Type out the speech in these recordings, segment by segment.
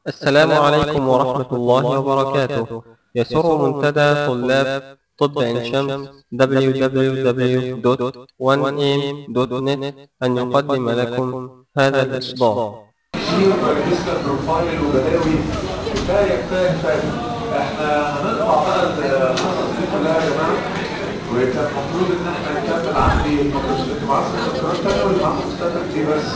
السلام عليكم ورحمة الله وبركاته يسر منتدى طلاب طب عين شمس www.1am.net أن يقدم لكم هذا الإصدار شيء ولسه بروفايل وبلاوي كفايه كفايه كفايه احنا هنقطع بقى القصص دي كلها يا جماعه وكان المفروض ان احنا نكمل عندي المقصود انتوا معاكم مذكرات تانية ولا معاكم مستقبل دي بس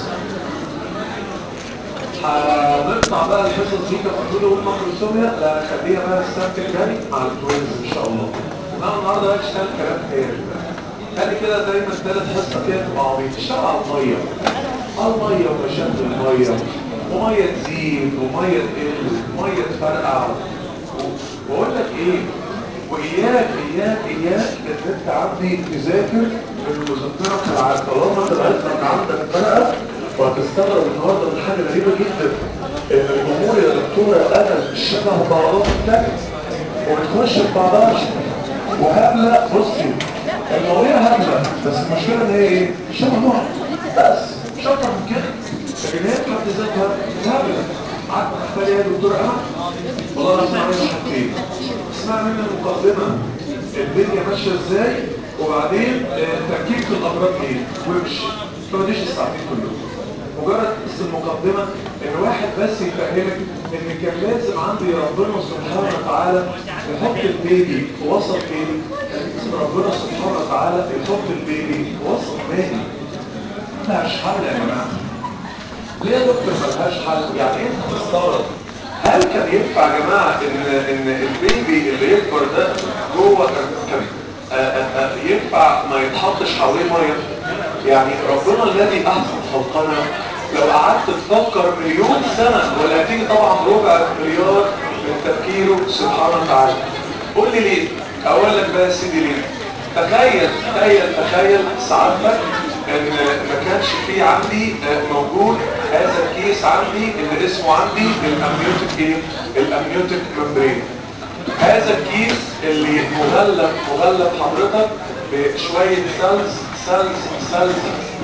هنقطع بقى الحصص دي كان المفروض اقول ماكروسوميا لا خليها بقى السبت الجاي مع الكويز ان شاء الله انما النهارده بقى اشتغل كلام تاني خلي كده دايما ثالث حصه كده تبقى عبيط اشتغل على الميه الميه ومشاكل الميه وميه تزيد وميه تقل وميه تفرقع واقول لك ايه واياك اياك اياك ان انت عندي تذاكر المذكره بتاعت طالما انت بقى عندك فرقه وهتستغرب النهارده من حاجه غريبه جدا ان الامور يا دكتوره انا شبه بعضها الثانيه وبتخش في بعضها وهبله بصي المواضيع هبله بس المشكله ان هي ايه؟ شبه بعض بس مش اكتر من كده لكن هي في حد ذاتها هبله عارفه اختار ايه يا دكتور امل؟ والله انا اسمع منها حاجتين اسمع منها المقدمه الدنيا ماشيه ازاي وبعدين آه، تركيب الامراض ايه وامشي ما تقعديش الساعتين كلهم مجرد بس المقدمة ان واحد بس يفهمك ان كان لازم عندي ربنا سبحانه وتعالى يحط البيبي في وسط ايه؟ كان لازم ربنا سبحانه وتعالى يحط البيبي في وسط مالي ملهاش حل يا جماعة ليه يا دكتور ملهاش حل؟ يعني انت تستغرب هل كان ينفع يا جماعة ان ان البيبي اللي يكبر ده جوه كان كان آه، آه، آه، ينفع ما يتحطش حواليه ميه يعني ربنا الذي احسن خلقنا لو قعدت تفكر مليون سنة ولا هتيجي طبعا ربع مليار من تفكيره سبحانه وتعالى قول لي ليه اقول لك بقى يا سيدي ليه تخيل تخيل تخيل سعادتك ان ما كانش في عندي آه، موجود هذا الكيس عندي اللي اسمه عندي الامنيوتيك ايه الامنيوتيك ممبرين هذا الكيس اللي مغلف مغلف حضرتك بشوية سيلز سيلز سيلز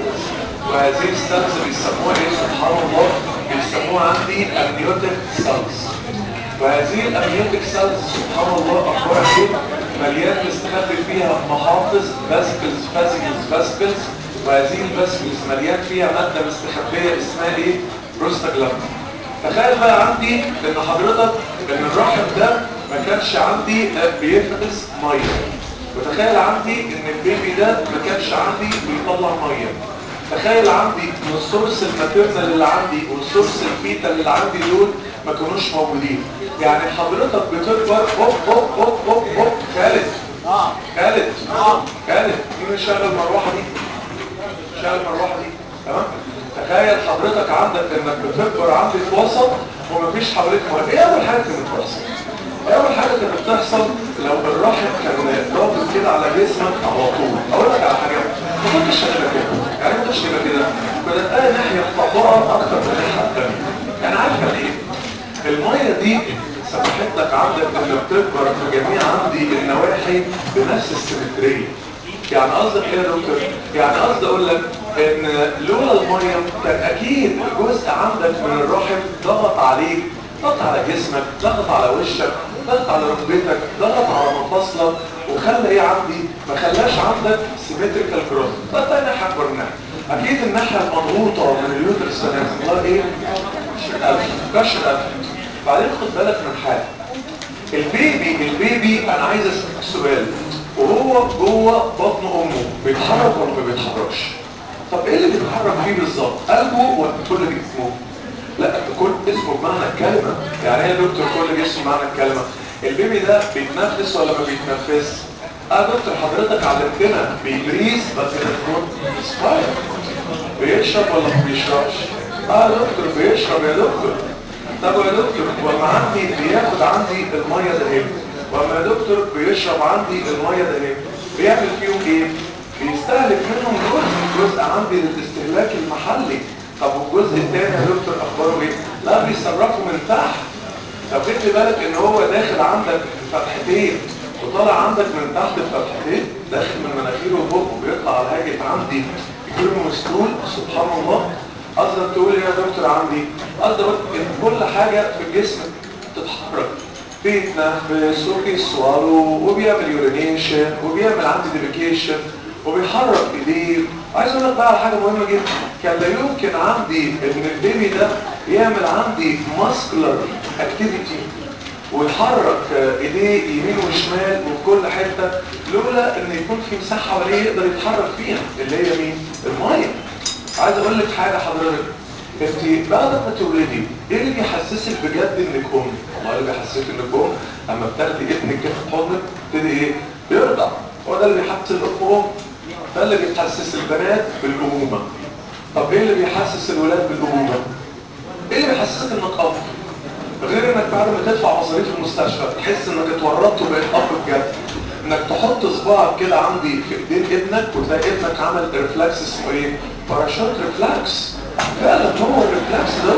وهذه السيلز بيسموها ايه سبحان الله بيسموها عندي امنيوتيك سيلز وهذه الامنيوتيك سيلز سبحان الله اخبارها ايه مليان مستخبي فيها محافظ فاسكلز فاسكلز فاسكلز وهذه الفاسكلز مليان فيها مادة مستخبية اسمها ايه بروستاجلاندين تخيل بقى عندي ان حضرتك ان الرحم ده ما كانش عندي بيفرز ميه وتخيل عندي ان البيبي ده ما كانش عندي بيطلع ميه تخيل عندي ان السورس الماتيرنال اللي عندي والسورس الفيتال اللي عندي دول ما كانوش موجودين يعني حضرتك بتكبر هوب هوب هوب هوب هوب خالد خالد خالد مين شغل المروحه دي شغل المروحه دي تمام تخيل حضرتك عندك انك بتكبر عندي في وسط ومفيش حواليك ميه ايه اول حاجه كانت بتحصل اول حاجه كانت بتحصل لو الرحم كان ضاغط كده على جسمك على طول اقول لك على حاجه ما كنتش هتبقى كده يعني ما كنتش هتبقى كده كنت تلاقي ناحيه مطبقه اكتر من الناحيه الثانيه يعني عارفه ليه الميه دي سمحت لك عندك انك تكبر في جميع عندي النواحي بنفس السيمتريه يعني قصدك ايه يا دكتور؟ يعني قصدي اقول لك ان لولا الميه كان اكيد جزء عندك من الرحم ضغط عليك ضغط على جسمك ضغط على وشك ضغط على ركبتك ضغط على مفاصلك وخلى ايه عندي ما خلاش عندك سيمتريكال جروث ده تاني ناحيه اكبر منها اكيد الناحيه المضغوطه من اليوترس هنحصل لها ايه؟ كشر قلب كشر قلب بعدين خد بالك من حاجه البيبي البيبي انا عايز اسالك سؤال وهو جوه بطن امه بيتحرك ولا ما بيتحركش طب ايه اللي بيتحرك فيه بالظبط قلبه ولا كل جسمه لا كل جسمه بمعنى الكلمه يعني ايه يا دكتور كل جسمه بمعنى الكلمه البيبي ده بيتنفس ولا ما بيتنفس اه دكتور حضرتك علمتنا بيبريز بس الفروت سباير بيشرب ولا ما بيشربش اه دكتور بيشرب يا دكتور طب يا دكتور وما عندي بياخد عندي الميه ده ايه وما يا دكتور بيشرب عندي الميه ده ايه بيعمل فيهم ايه بيستهلك منهم جزء جزء عندي للاستهلاك المحلي طب والجزء الثاني يا دكتور اخباره ايه لا بيصرفوا من تحت طب خد بالك ان هو داخل عندك فتحتين وطالع عندك من تحت الفتحتين داخل من مناخيره وبقه وبيطلع على هاجة عندي يجيله مسلول سبحان الله قصدك تقول ايه يا دكتور عندي قصدك ان كل حاجه في الجسم تتحرك بيتنفس وبيسوالو وبيعمل يورينيشن وبيعمل عندي ديفيكيشن وبيحرك ايديه عايز اقول لك بقى على حاجه مهمه جدا كان لا يمكن عندي ان البيبي ده يعمل عندي ماسكولار اكتيفيتي ويحرك ايديه يمين وشمال من كل حته لولا ان يكون في مساحه حواليه يقدر يتحرك فيها اللي هي مين الميه عايز اقول لك حاجه حضرتك انت بعد ما تولدي ايه اللي بيحسسك بجد انك ام والله اللي بيحسسك انك ام اما بتاخدي ابنك كده في حضنك تبتدي ايه يرضع هو ده اللي بيحسس الام ام ده اللي بيحسس البنات بالامومه طب ايه اللي بيحسس الولاد بالامومه ايه اللي بيحسسك انك اب غير انك بعد ما تدفع مصاريف المستشفى تحس انك اتورطت وبقيت اب بجد انك تحط صباعك كده عندي في ايدين ابنك وتلاقي ابنك عمل ريفلكس اسمه ايه باراشوت ريفلكس فعلا هو الريفلكس ده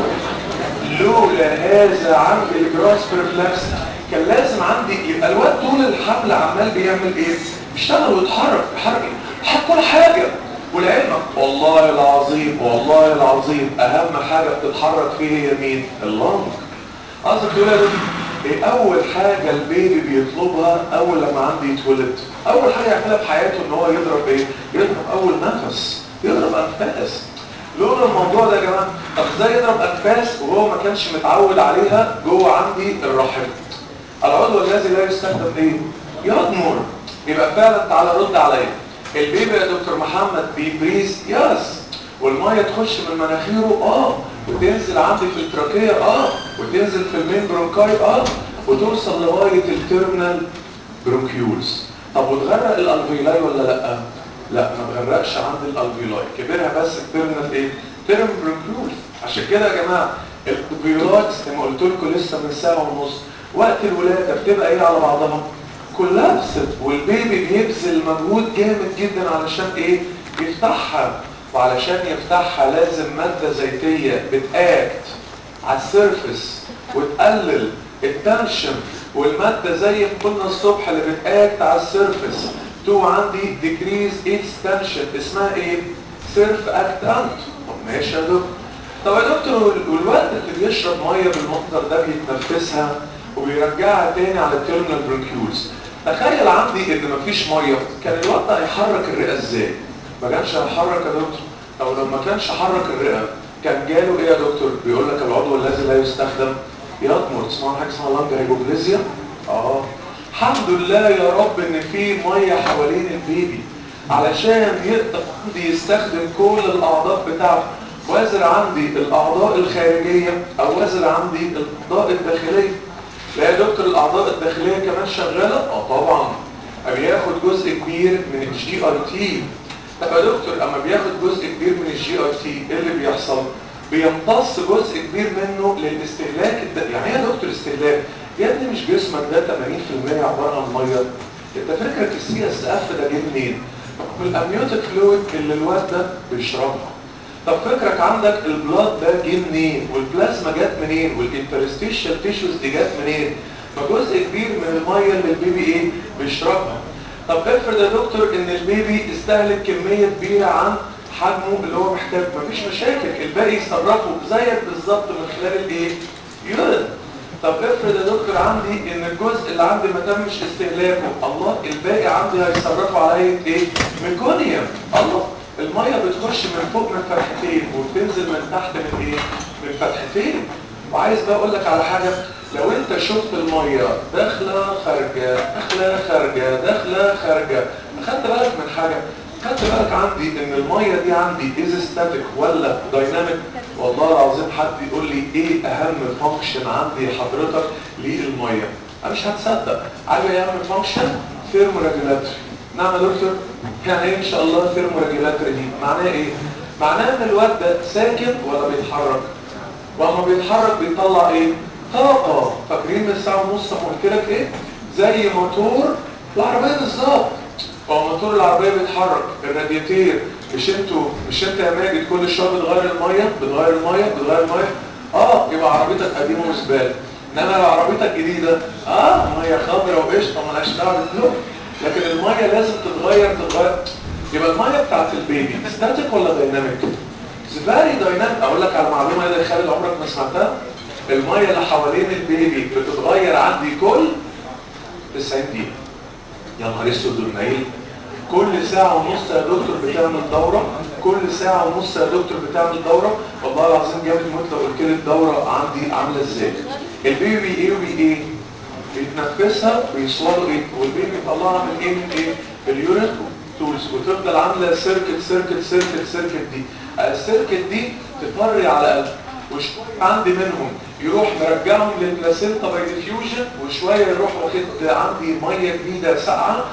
لولا هذا عندي الجراس ريفلكس كان لازم عندي يبقى الواد طول الحمل عمال بيعمل ايه بيشتغل ويتحرك يحرك يحرك كل حاجه ولعلمك والله العظيم والله العظيم اهم حاجه بتتحرك فيه هي مين اللنج قصدك تقول يا دكتور ايه اول حاجة البيبي بيطلبها اول لما عندي يتولد اول حاجة يعملها في حياته ان هو يضرب ايه يضرب اول نفس يضرب انفاس لولا الموضوع ده يا جماعة طب ازاي يضرب انفاس وهو ما كانش متعود عليها جوه عندي الرحم العضو الذي لا يستخدم ايه يضمر يبقى فعلا تعالى رد عليا البيبي يا دكتور محمد بيبريز يس والميه تخش من مناخيره اه وتنزل عندي في التراكيه اه وتنزل في المين برونكاي اه وتوصل لغايه التيرمينال برونكيولز طب وتغرق الالفيولاي ولا لا لا ما تغرقش عند الالفيولاي كبرها بس التيرمينال ايه تيرمينال برونكيولز عشان كده يا جماعه الالفيولاي زي ما قلت لكم لسه من ساعه ونص وقت الولاده بتبقى ايه على بعضها كولابست والبيبي بيبذل مجهود جامد جدا علشان ايه يفتحها وعلشان يفتحها لازم مادة زيتية بتاكت على السيرفس وتقلل التنشن والمادة زي ما قلنا الصبح اللي بتاكت على السيرفس تو عندي ديكريز اتس تنشن اسمها ايه؟ سيرف اكت انت طب ماشي يا دكتور طب يا دكتور والوقت اللي بيشرب ميه بالمنظر ده بيتنفسها وبيرجعها تاني على التيرمينال برونكيولز تخيل عندي ان مفيش ميه كان الوقت هيحرك الرئه ازاي؟ ما كانش هيحرك يا دكتور او لو ما كانش حرك الرئه كان جاله ايه يا دكتور بيقول لك العضو الذي لا يستخدم يضمر تسمعوا حاجه اسمها لانج هايبوبليزيا اه الحمد لله يا رب ان في ميه حوالين البيبي علشان يقدر عندي يستخدم كل الاعضاء بتاعته وازر عندي الاعضاء الخارجيه او وازر عندي الاعضاء الداخليه لا يا دكتور الاعضاء الداخليه كمان شغاله اه طبعا بياخد جزء كبير من الجي اي تي طب يا دكتور اما بياخد جزء كبير من الجي اي تي ايه اللي بيحصل بيمتص جزء كبير منه للاستهلاك الد... يعني ايه يا دكتور استهلاك يا ابني مش جسمك ده 80% عباره عن ميه انت فكرك السي اس اف ده جه منين والامنيوتيك فلويد اللي الواد ده بيشربها طب فكرك عندك البلاد ده جه منين والبلازما جت منين والانترستيشال تيشوز دي جت منين فجزء كبير من الميه اللي البيبي ايه بيشربها طب افرض يا دكتور ان البيبي استهلك كميه كبيره عن حجمه اللي هو محتاج مفيش مشاكل الباقي يصرفه زيك بالظبط من خلال الايه يورين طب افرض يا دكتور عندي ان الجزء اللي عندي ما تمش استهلاكه الله الباقي عندي هيصرفه على هيئه ايه ميكونيوم الله الميه بتخش من فوق من فتحتين وبتنزل من تحت من ايه من فتحتين وعايز بقى اقول لك على حاجه لو انت شفت الميه داخله خارجه داخله خارجه داخله خارجه اخدت بالك من حاجه خدت بالك عندي ان الميه دي عندي از ستاتيك ولا دايناميك والله العظيم حد يقول لي ايه اهم فانكشن عندي حضرتك للميه انا مش هتصدق عارف ايه اهم فانكشن ثيرمو ريجولاتوري نعم يا دكتور يعني ايه ان شاء الله ثيرمو ريجولاتوري دي معناها ايه معناها ان الواد ده ساكن ولا بيتحرك واما بيتحرك بيطلع ايه طاقه فاكرين من الساعه ونص قلت لك ايه زي موتور العربيه بالظبط هو موتور العربيه بيتحرك الرادياتير مش انتوا مش انت يا ماجد كل شويه بتغير الميه بتغير الميه بتغير الميه اه يبقى عربيتك قديمه وزباله انما لو عربيتك جديده اه ميه خضراء وقشطه مالهاش دعوه باللون لكن الميه لازم تتغير تتغير يبقى الميه بتاعت البيبي ستاتيك ولا دايناميك فيري دايناميك اقول لك على معلومه يا خالد عمرك ما سمعتها الميه اللي حوالين البيبي بتتغير عندي كل 90 دقيقه يا نهار اسود والنيل كل ساعة ونص يا دكتور بتعمل دورة كل ساعة ونص يا دكتور بتعمل دورة والله العظيم جامد موت لو قلت لي الدورة عندي عاملة ازاي البيبي ايه وبي ايه بيتنفسها ويصوره ايه والبيبي يطلعها من ايه من ايه اليورين تولز وتفضل عاملة سيركت سيركت سيركت سيركت دي السيركت دي تطري على قلب وشوية عندي منهم يروح مرجعهم للبلاسينتا باي ديفيوجن وشوية يروح واخد عندي مية جديدة ساقعة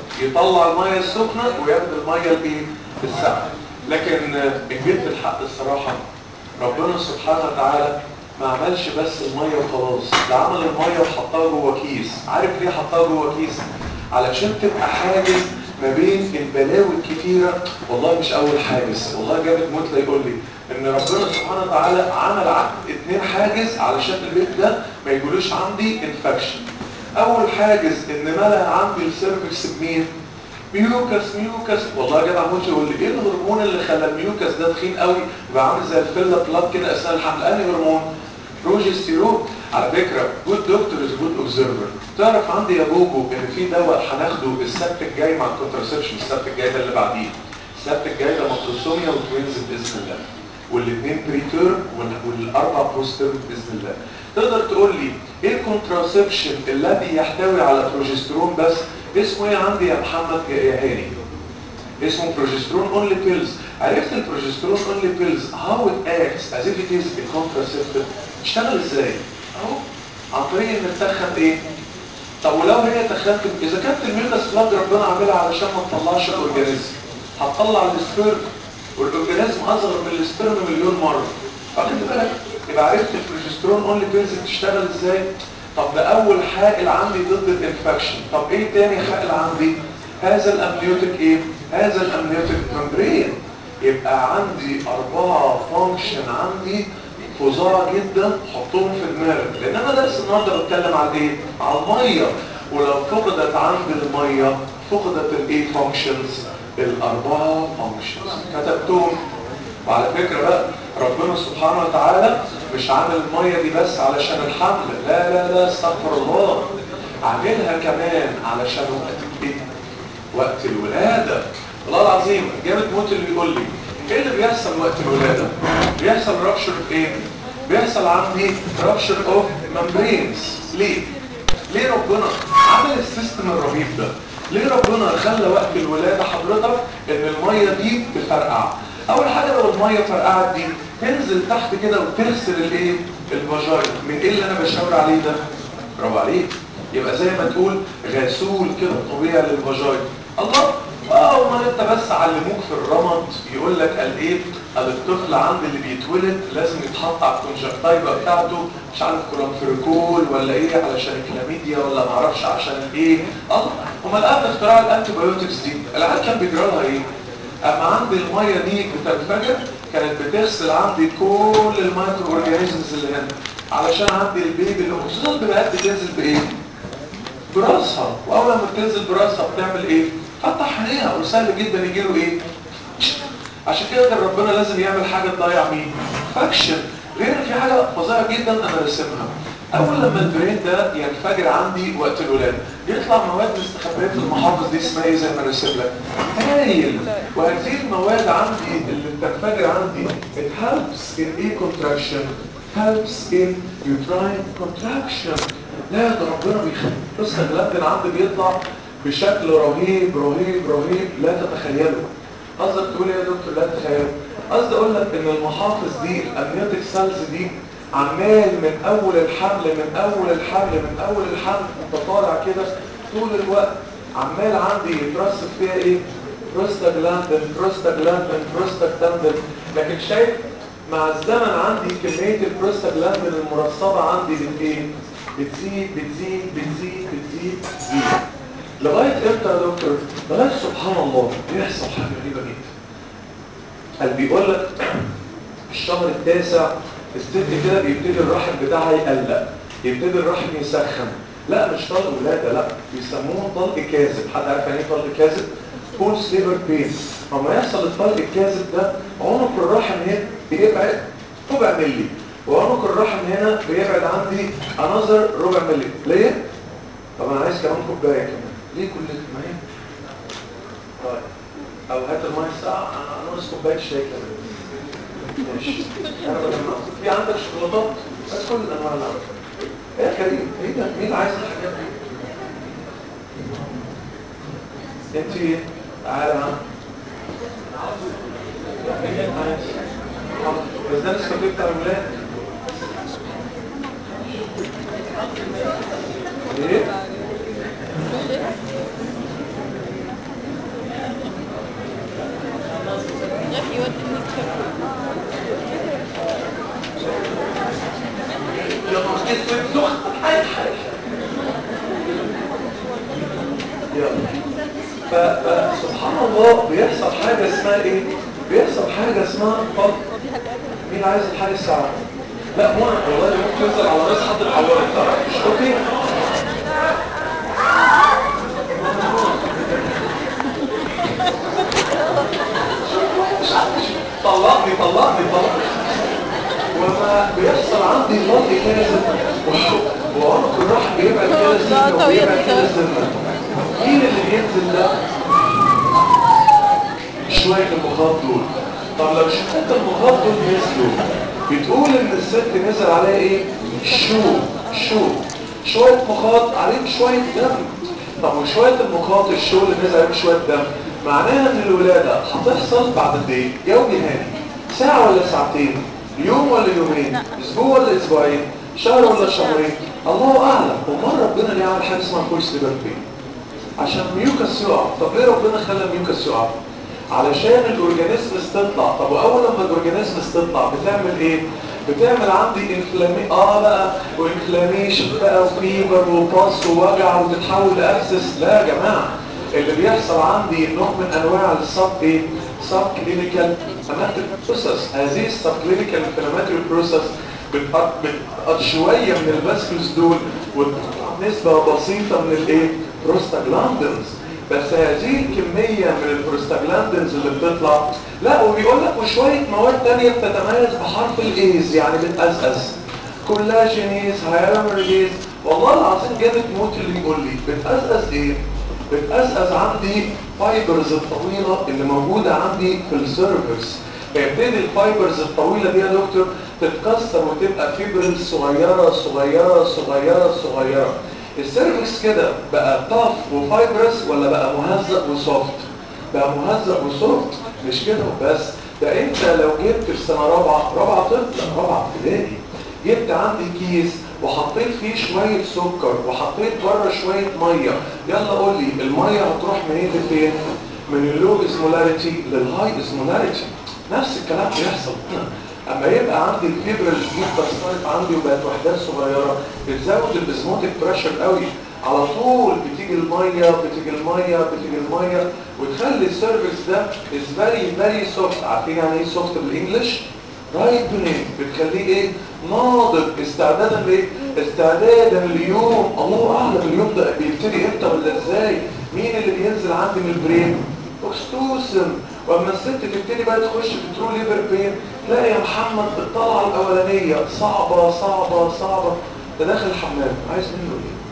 يطلع المية السخنة وياخد المية الايه الساقعة لكن ان جيت بالحق الصراحة ربنا سبحانه وتعالى ما عملش بس المية وخلاص ده عمل المية وحطها جوه كيس عارف ليه حطها جوه كيس علشان تبقى حاجز ما بين البلاوي الكتيرة والله مش اول حاجز والله جابت موت يقول لي ان ربنا سبحانه وتعالى عمل عقد اتنين حاجز علشان البيت ده ما يجولوش عندي انفكشن اول حاجز ان ملأ عندي السيرفكس بمين ميوكس ميوكس والله جدع موت يقول لي ايه الهرمون اللي خلى الميوكس ده تخين قوي وبقى عامل زي الفيلا بلاد كده اثناء الحمل انهي هرمون بروجستيرون على فكره جود دكتور از جود اوبزرفر تعرف عندي يا بوبو ان في دواء هناخده السبت الجاي مع الكونترسبشن السبت الجاي ده اللي بعديه السبت الجاي ده ماكروسوميا وتوينز باذن الله والاثنين بريتير والاربع بوستر باذن الله تقدر تقول لي ايه الكونتراسبشن الذي يحتوي على بروجسترون بس اسمه ايه عندي يا محمد يا هاني اسمه بروجسترون اونلي بيلز عرفت البروجسترون اونلي بيلز هاو ات اكتس از اف ات از ا كونتراسبتيف اشتغل ازاي اهو عن طريق ان تسخن ايه طب ولو هي تخنت اذا كانت الميوكس بلاد ربنا عاملها علشان ما تطلعش الاورجانيزم هتطلع السبيرم والاورجانيزم اصغر من السبيرم مليون مره فاخد بالك يبقى عرفت البروجسترون اونلي بيلز بتشتغل ازاي طب ده اول حائل عندي ضد الانفكشن طب ايه تاني حائل عندي هذا الامنيوتيك ايه هذا الامنيوتيك ممبرين يبقى عندي اربعة فانكشن عندي فظاع جدا حطهم في دماغك لان انا درس النهارده بتكلم على ايه على الميه ولو فقدت عندي الميه فقدت الايه فانكشنز الاربعه فانكشنز كتبتهم وعلى فكره بقى ربنا سبحانه وتعالى مش عامل الميه دي بس علشان الحمل لا لا لا استغفر الله عاملها كمان علشان وقت ايه وقت الولاده والله العظيم جامد موت اللي يقول لي ايه اللي بيحصل وقت الولاده بيحصل رابشر في ايه بيحصل عندي رابشر اوف ممبرينز ليه ليه ربنا عمل السيستم الرهيب ده ليه ربنا خلى وقت الولاده حضرتك ان الميه دي تفرقع اول حاجه لو الميه فرقعت دي تنزل تحت كده وتغسل الايه الفاجاين من ايه اللي انا بشاور عليه ده برافو عليك يبقى زي ما تقول غسول كده طبيعي للفاجاين الله اه امال انت بس علموك في الرمد يقول لك قال ايه قال الطفل عند اللي بيتولد لازم يتحط على الكونجكتيفا بتاعته مش عارف كولانفيركول ولا ايه علشان الكلاميديا ولا ما اعرفش عشان الايه اه امال قبل اختراع الانتي بايوتكس دي العيال كان بيجرى لها ايه اما عندي الميه دي بتنفجر كانت بتغسل عندي كل المايكرو اورجانيزمز اللي هنا علشان عندي البيبي اللي خصوصا البنات بتنزل بايه براسها واول ما بتنزل براسها بتعمل ايه فتح عينيها وسهل جدا يجي له ايه عشان كده كان ربنا لازم يعمل حاجه تضيع مين فاكشن غير ان في حاجه فظيعه جدا انا راسمها اول لما البرين ده ينفجر عندي وقت الولاده بيطلع مواد مستخبيه في المحافظ دي اسمها ايه زي ما راسم لك هايل وهذه المواد عندي اللي بتنفجر عندي it helps in ايه contraction helps in uterine contraction لا ده ربنا بيخلي بص الجلاند عندي بيطلع بشكل رهيب رهيب رهيب لا تتخيله قصدك تقول ايه يا دكتور لا تتخيله قصدي اقول لك ان المحافظ دي الامنيوتيك سيلز دي عمال من اول الحمل من اول الحمل من اول الحمل وانت طالع كده طول الوقت عمال عندي يترسب فيها ايه بروستاجلاندين بروستاجلاندين بروستاجلاندين لكن شايف مع الزمن عندي كمية البروستاجلاندين المرصبة عندي بت ايه بتزيد بتزيد بتزيد بتزيد بتزيد لغاية امتى يا دكتور لغاية سبحان الله بيحصل حاجة غريبة جدا قال بيقول لك الشهر التاسع الست كده بيبتدي الرحم بتاعها يقلق يبتدي الرحم يسخن لا مش طلق ولاده لا بيسموه طلق كاذب حد عارف يعني ايه طلق كاذب فولس ليبر بين لما يحصل الطلق الكاذب ده عنق الرحم هنا بيبعد ربع ملي وعنق الرحم هنا بيبعد عندي انذر ربع ملي ليه؟ طب انا عايز كمان كوبايه كمان ليه كل ده ما هي طيب او هات الميه الساقعه انا ناقص كوبايه شاي كمان ماشي انا بجمع في عندك شوكولاتات بس كل الانواع اللي عندك ايه يا كريم ايه ده مين عايز الحاجات دي انت تعالى يا عم بس ده النسكافيه بتاع الولاد ايه غير يودي النسكافيه يلا اسود سخن حاجة حاجة يلا ف- فسبحان الله بيحصل حاجة اسمها ايه؟ بيحصل حاجة اسمها طلق مين عايز الحاجة الساعة؟ لا منى والله دي ممكن تنزل على راس حد الحوار تعرف تشربي؟ طلقني طلقني طلقني ولما بيحصل عندي طلق كاذب وعنق الرحم بيبعد كده سنة وبيبعد كده سنة مين اللي بينزل ده؟ شوية المخاط دول طب لو شوية المخاط دول نزلوا بتقول ان الست نزل عليها ايه؟ شو شو شوية مخاط عليهم شوية دم طب وشوية المخاط الشو اللي نزل عليهم شوية دم معناها ان الولادة هتحصل بعد قد ايه؟ جو نهائي ساعة ولا ساعتين؟ يوم ولا يومين؟ اسبوع ولا اسبوعين؟ شهر ولا شهرين؟ الله اعلم ومرة ربنا ليه عمل حاجة اسمها فولس ليبرتي عشان ميوكس يقع طب ليه ربنا خلى الميوكس يقع علشان الاورجانيزمز تطلع طب واول لما الاورجانيزمز تطلع بتعمل ايه بتعمل عندي انفلامي اه بقى وانفلاميشن بقى وفيبر وباس ووجع وتتحول لابسس لا يا جماعه اللي بيحصل عندي نوع من انواع السب ايه سب كلينيكال انفلاماتوري بروسس هذه السب كلينيكال انفلاماتوري بروسس بتقط شويه من الفاسكولز دول وتطلع نسبه بسيطه من الايه بروستاجلاندنز بس هذه الكمية من البروستاجلاندنز اللي بتطلع لا وبيقول لك وشوية مواد تانية بتتميز بحرف الايز يعني بتأزأز كولاجينيز هيرامريز والله العظيم جامد موت اللي يقول لي بتأزأز ايه؟ بتأزأز عندي فايبرز الطويلة اللي موجودة عندي في السيرفكس فيبتدي الفايبرز الطويلة دي يا دكتور تتكسر وتبقى فيبرز صغيرة صغيرة صغيرة صغيرة السيرفكس كده بقى طاف وفايبرس ولا بقى مهزأ وسوفت بقى مهزأ وسوفت مش كده وبس ده انت لو جبت في سنة رابعة رابعة طفل رابعة ابتدائي جبت عندي كيس وحطيت فيه شوية سكر وحطيت بره شوية مية يلا قول لي المية هتروح منين لفين؟ من اللو اسمولاريتي للهاي اسمولاريتي نفس الكلام بيحصل هنا اما يبقى عندي الفيبر دي اتكسرت عندي وبقت وحدات صغيره بتزود الاسموتيك بريشر قوي على طول بتيجي الميه بتيجي الميه بتيجي الميه وتخلي السيرفيس ده از فيري فيري سوفت عارفين يعني ايه سوفت بالانجلش رايت بنين بتخليه ايه ناضج استعدادا لايه استعدادا ليوم الله اعلم اليوم ده بيبتدي امتى ولا ازاي مين اللي بينزل عندي من البرين اوكستوسن واما الست تبتدي بقى تخش في ترو ليفر بين تلاقي يا محمد الطلعه الاولانيه صعبه صعبه صعبه ده داخل الحمام عايز منه ايه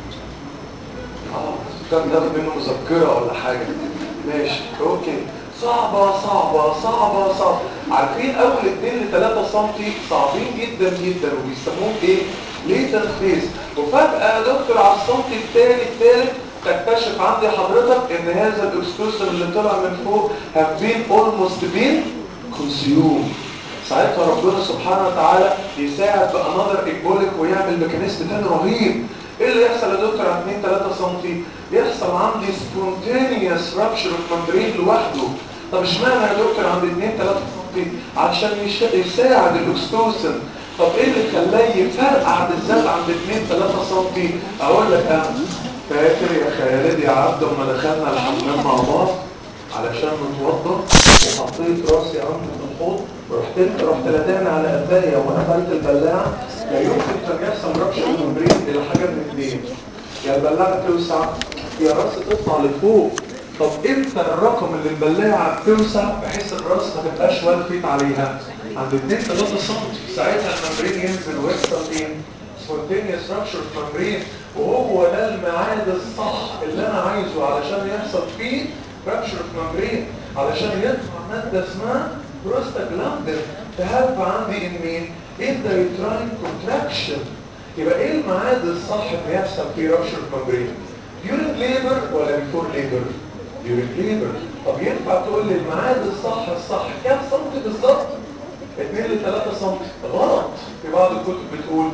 اه كان تاخد منه مذكره ولا حاجه ماشي اوكي صعبة صعبة صعبة صعبة عارفين اول 2 ل 3 سم صعبين جدا جدا وبيسموهم ايه ليتن فيز وفجأة يا دكتور على السنتي الثاني الثالث تكتشف عندي حضرتك ان هذا الاكستوسن اللي طلع من فوق have been almost been consumed ساعتها ربنا سبحانه وتعالى يساعد بانذر ايكبوليك ويعمل ميكانيزم تاني رهيب ايه اللي يحصل يا دكتور على 2 3 سم يحصل عندي سبونتينيوس رابشر اوف ممبرين لوحده طب اشمعنى يا دكتور عند 2 3 سم عشان يش- يساعد الاكستوسن طب ايه اللي خلاه يفرقع بالذات عند 2 3 سم اقول لك انا فاكر يا خالد يا عبد اما دخلنا الحمام مع بعض علشان نتوضى وحطيت راسي عند الحوض ورحت انت رحت لدعنا على قفايا وقفلت البلاعه لا يمكن كان يحصل ربش الممبرين الى حاجه من اثنين يا البلاعه توسع يا راسي تطلع لفوق طب امتى الرقم اللي مبلعه بتوسع بحيث الراس ما تبقاش وان فيت عليها عند 2 3 سم ساعتها الممبرين ينزل ويحصل ايه سبونتينيوس رابشر في ممبرين وهو ده الميعاد الصح اللي انا عايزه علشان يحصل فيه رابشر في ممبرين علشان يطلع ماده اسمها بروستاجلاندين تهب عندي ان مين ان ذا يوتراين كونتراكشن يبقى ايه الميعاد الصح اللي يحصل فيه رابشر في ممبرين during labor ولا before labor during labor طب ينفع تقول لي الميعاد الصح الصح كام سم بالظبط 2 ل 3 سم غلط في بعض الكتب بتقول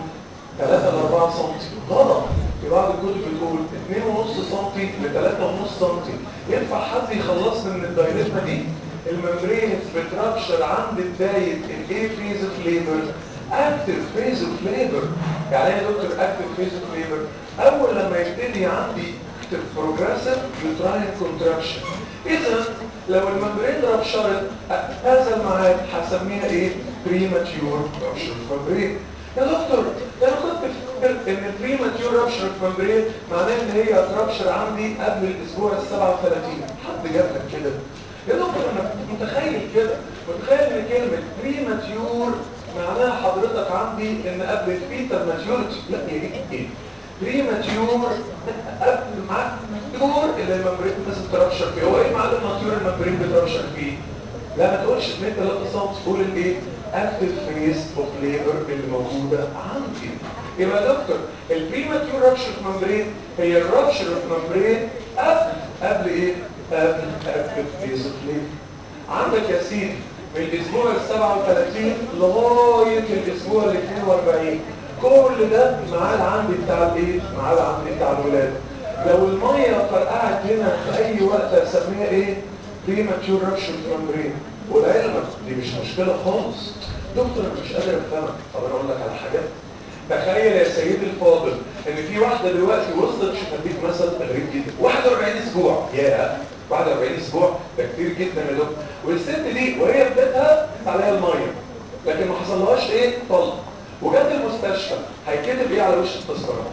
3 ل 4 سم غلط في بعض الكتب بتقول 2.5 سم ل 3.5 سم ينفع حد يخلصني من الدايرتما دي الممبرين بترابشر عند بدايه الايه فيز اوف ليبر اكتف فيز اوف ليبر يعني ايه يا دكتور اكتف فيز اوف ليبر اول لما يبتدي عندي بروجريسيف يوتراين كونتراكشن اذا لو الممبرين رابشرت هذا الميعاد هسميها ايه بريماتيور رابشر ممبرين يا دكتور ده انا كنت فاكر ان البريماتيور رابشر ممبرين معناه ان هي هترابشر عندي قبل الاسبوع ال 37 حد جاب لك كده يا دكتور انا كنت متخيل كده متخيل ان كلمه بريماتيور معناها حضرتك عندي ان قبل البيتر ماتيورتي لا يا ايه بريماتيور قبل ماتيور اللي الممبرين لازم ترابشر فيه هو ايه معنى الماتيور الممبرين بترابشر فيه لا ما تقولش 2 3 سم تقول الايه اكتف فيز اوف ليبر اللي موجوده عندي يبقى يا دكتور البريماتيور رابشر ممبرين هي الرابشر ممبرين قبل قبل ايه قبل اكتف فيز اوف ليبر عندك يا سيدي من الاسبوع ال 37 لغايه الاسبوع ال 42 كل ده الميعاد عندي بتاع الايه الميعاد عندي بتاع الولاده لو الميه فرقعت هنا في اي وقت اسميها ايه بريماتيور رابشر ممبرين ولعلمك دي مش مشكله خالص دكتور انا مش قادر افهمك طب انا اقول لك على حاجه تخيل يا سيدي الفاضل ان في واحده دلوقتي وصلت شوف هديك مثل غريب جدا 41 اسبوع يا 41 اسبوع ده كتير جدا يا دكتور والست دي وهي في بيتها عليها الميه لكن ما حصلهاش ايه طلق وجت المستشفى هيتكتب ايه على وش التذكره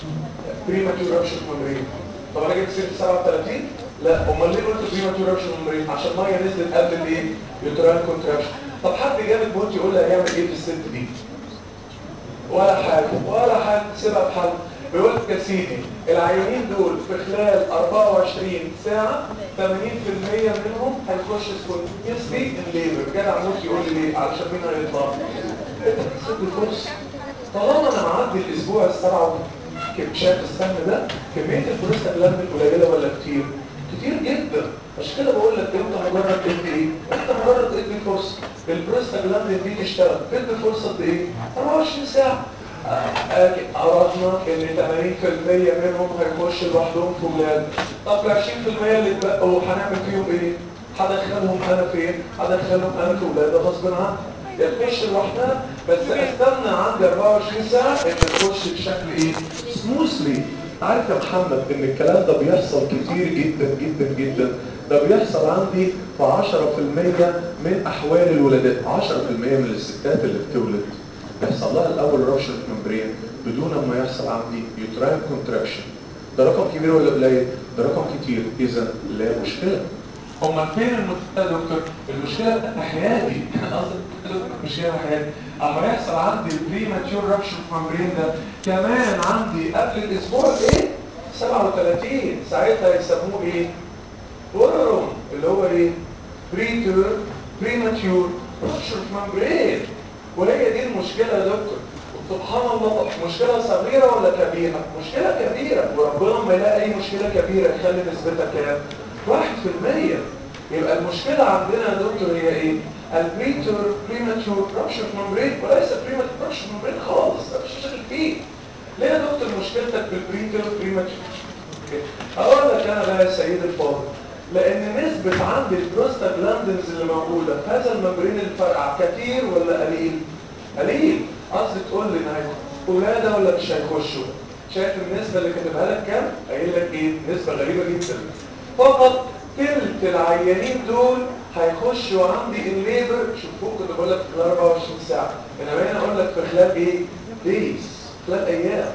بريماتيور رابشر ممبرين طب انا جبت سيره 37 لا امال ليه قلت بريماتيور رابشر ممبرين عشان الميه نزلت قبل الايه يوترال كونتراكشن طب حد جاب الموت يقول لي هيعمل ايه في الست دي ولا حاجه ولا حاجه سيبها في حل بيقول لك يا سيدي العيانين دول في خلال 24 ساعه 80% منهم هيخش سبونتينيوسلي الليبر جدع موت يقول لي ليه علشان مين هيطلع انت بتسيب فرصه طالما انا معدي الاسبوع السبعه شايف السهم ده كميه البروستاجلاندين قليله ولا كتير كتير جدا عشان كده بقول لك انت مجرد ادي ايه انت مجرد ادي فرصه البروستاجلاندين دي تشتغل تدي فرصه قد ايه 24 ساعه عرفنا ان 80% منهم هيخش لوحدهم في ولاد طب ال 20% اللي اتبقوا هنعمل فيهم ايه هدخلهم انا فين هدخلهم انا في ولاده غصب عني تخش لوحدها بس استنى عندي 24 ساعه ان تخش بشكل ايه سموثلي عارف يا محمد ان الكلام ده بيحصل كتير جدا جدا جدا ده بيحصل عندي في 10% من احوال الولادات 10% من الستات اللي بتولد بيحصل لها الاول رابشر ممبرين بدون ما يحصل عندي يوتراين كونتراكشن ده رقم كبير ولا قليل ده رقم كتير اذا لا مشكله امال فين المشكله يا دكتور المشكله ناحيتي قصدي المشكله ناحيتي اما يحصل عندي البريماتيور رابشر ممبرين ده كمان عندي قبل الاسبوع ايه 37 ساعتها يسموه ايه بورون اللي هو ايه بريتور بريماتيور رابشر ممبرين وهي دي المشكله يا دكتور سبحان الله مشكلة صغيرة ولا كبيرة؟ مشكلة كبيرة وربنا ما يلاقي أي مشكلة كبيرة يخلي نسبتها كام؟ واحد في المية يبقى المشكلة عندنا يا دكتور هي ايه؟ البريتور بريماتور رابشر ممبرين وليس بريماتور رابشر ممبرين خالص ده مش مشاكل فيه ليه يا دكتور مشكلتك بالبريتور بريماتور؟ اقول لك انا بقى يا سيد الفاضل لان نسبة عند البروستاجلاندنز اللي موجودة في هذا الممبرين الفرقع كتير ولا قليل؟ قليل قصدي تقول لي ان ولاده ولا مش هيخشوا شايف النسبه اللي كاتبها لك كام قايل لك ايه نسبه غريبه جدا فقط تلت العيانين دول هيخشوا عندي الليبر شوف فوق كنت بقول لك في خلال 24 ساعه انا باين اقول لك في خلال ايه دايز خلال ايام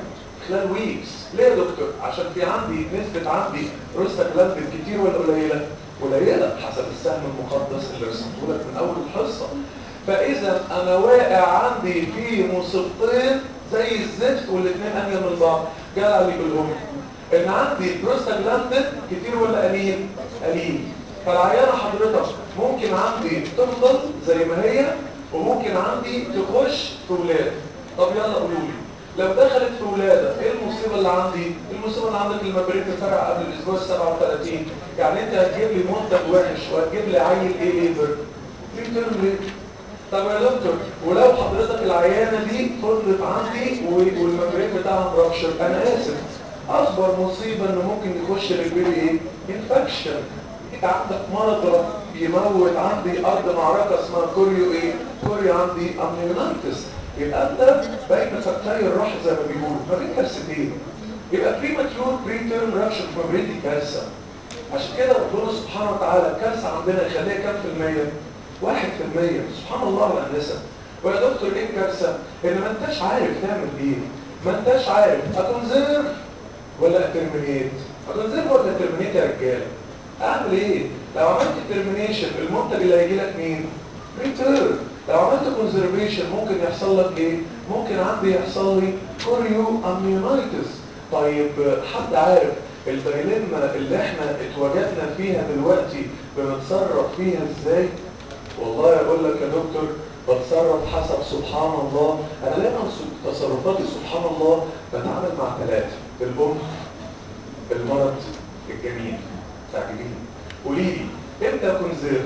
خلال ويكس ليه يا دكتور عشان في عندي نسبه عندي بروستاجلاندين كتير ولا قليله قليله حسب السهم المقدس اللي رسمته لك من اول الحصه فاذا انا واقع عندي في مصيبتين زي الزفت والاثنين انيا من بعض جاء لي بالهم ان عندي بروستاجلاندين كتير ولا قليل قليل فالعيانه حضرتك ممكن عندي تفضل زي ما هي وممكن عندي تخش في ولاده طب يلا قولوا لي لو دخلت في ولاده ايه المصيبه اللي عندي المصيبه اللي عندك المبريد فرع قبل الاسبوع ال 37 يعني انت هتجيب لي منتج وحش وهتجيب لي عيل ايه ليبر في ترم ليه طب يا دكتور ولو حضرتك العيانه دي فضلت عندي والمبريد بتاعها مرابشر انا اسف اكبر مصيبه انه ممكن يخش للبيبي ايه انفكشن انت عندك مرض بيموت عندي ارض معركه اسمها كوريو ايه كوريو عندي امنيونايتس يبقى انت بين فتاي الراحه زي ما بيقولوا ما بين كارثتين يبقى بريماتيور بري تيرم رابشر في مبريد كارثه عشان كده ربنا سبحانه وتعالى الكارثه عندنا يخليها كام في الميه؟ واحد في المية سبحان الله والهندسة ويا دكتور ايه الكارثة؟ ان ما انتش عارف تعمل ايه ما انتش عارف اكونزيرف ولا اترمينيت اكونزيرف ولا اترمينيت يا رجاله اعمل ايه؟ لو عملت ترمينيشن المنتج اللي هيجي لك مين؟ ريتيرن لو عملت كونزرفيشن ممكن يحصل لك ايه؟ ممكن عندي يحصل لي كوريو امنيونايتس طيب حد عارف الدايلما اللي احنا اتواجدنا فيها دلوقتي بنتصرف فيها ازاي؟ والله اقول لك يا دكتور بتصرف حسب سبحان الله انا دايما تصرفاتي سبحان الله بتعامل مع ثلاثه الام المرض الجميل تعجبين قولي لي امتى اكون زير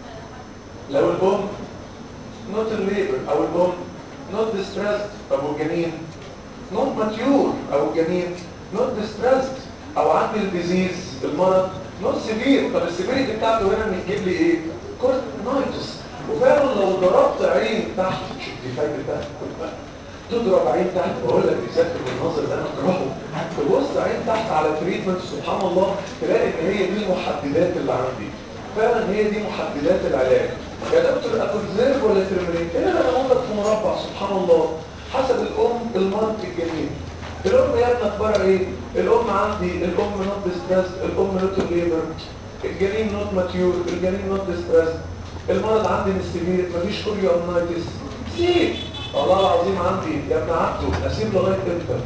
لو الام نوت الليبر او الام نوت ديستريسد او الجنين نوت ماتيور او الجنين نوت ديستريسد او عندي الديزيز المرض نوت سيفير طب السيفيريتي بتاعته هنا بتجيب لي ايه كورتينايتس وفعلا لو ضربت عين تحت شوف دي فايده بقى تضرب عين تحت بقول لك بيذاكر بالنظر ده انا اكرهه تبص عين تحت على تريتمنت سبحان الله تلاقي ان هي دي المحددات اللي عندي فعلا هي دي محددات العلاج يا دكتور اكونزيرف ولا ترمينيت هنا انا بقول لك في مربع سبحان الله حسب الام المرض الجميل الام يا ابني اخبارها ايه الام عندي الام نوت ديستريس الام نوت ليبر الجنين نوت ماتيور الجنين نوت ديستريس المرض عندي مستمير مفيش كوريو امنايتس سيب والله العظيم عندي يا ابن عبده اسيب لغايه امتى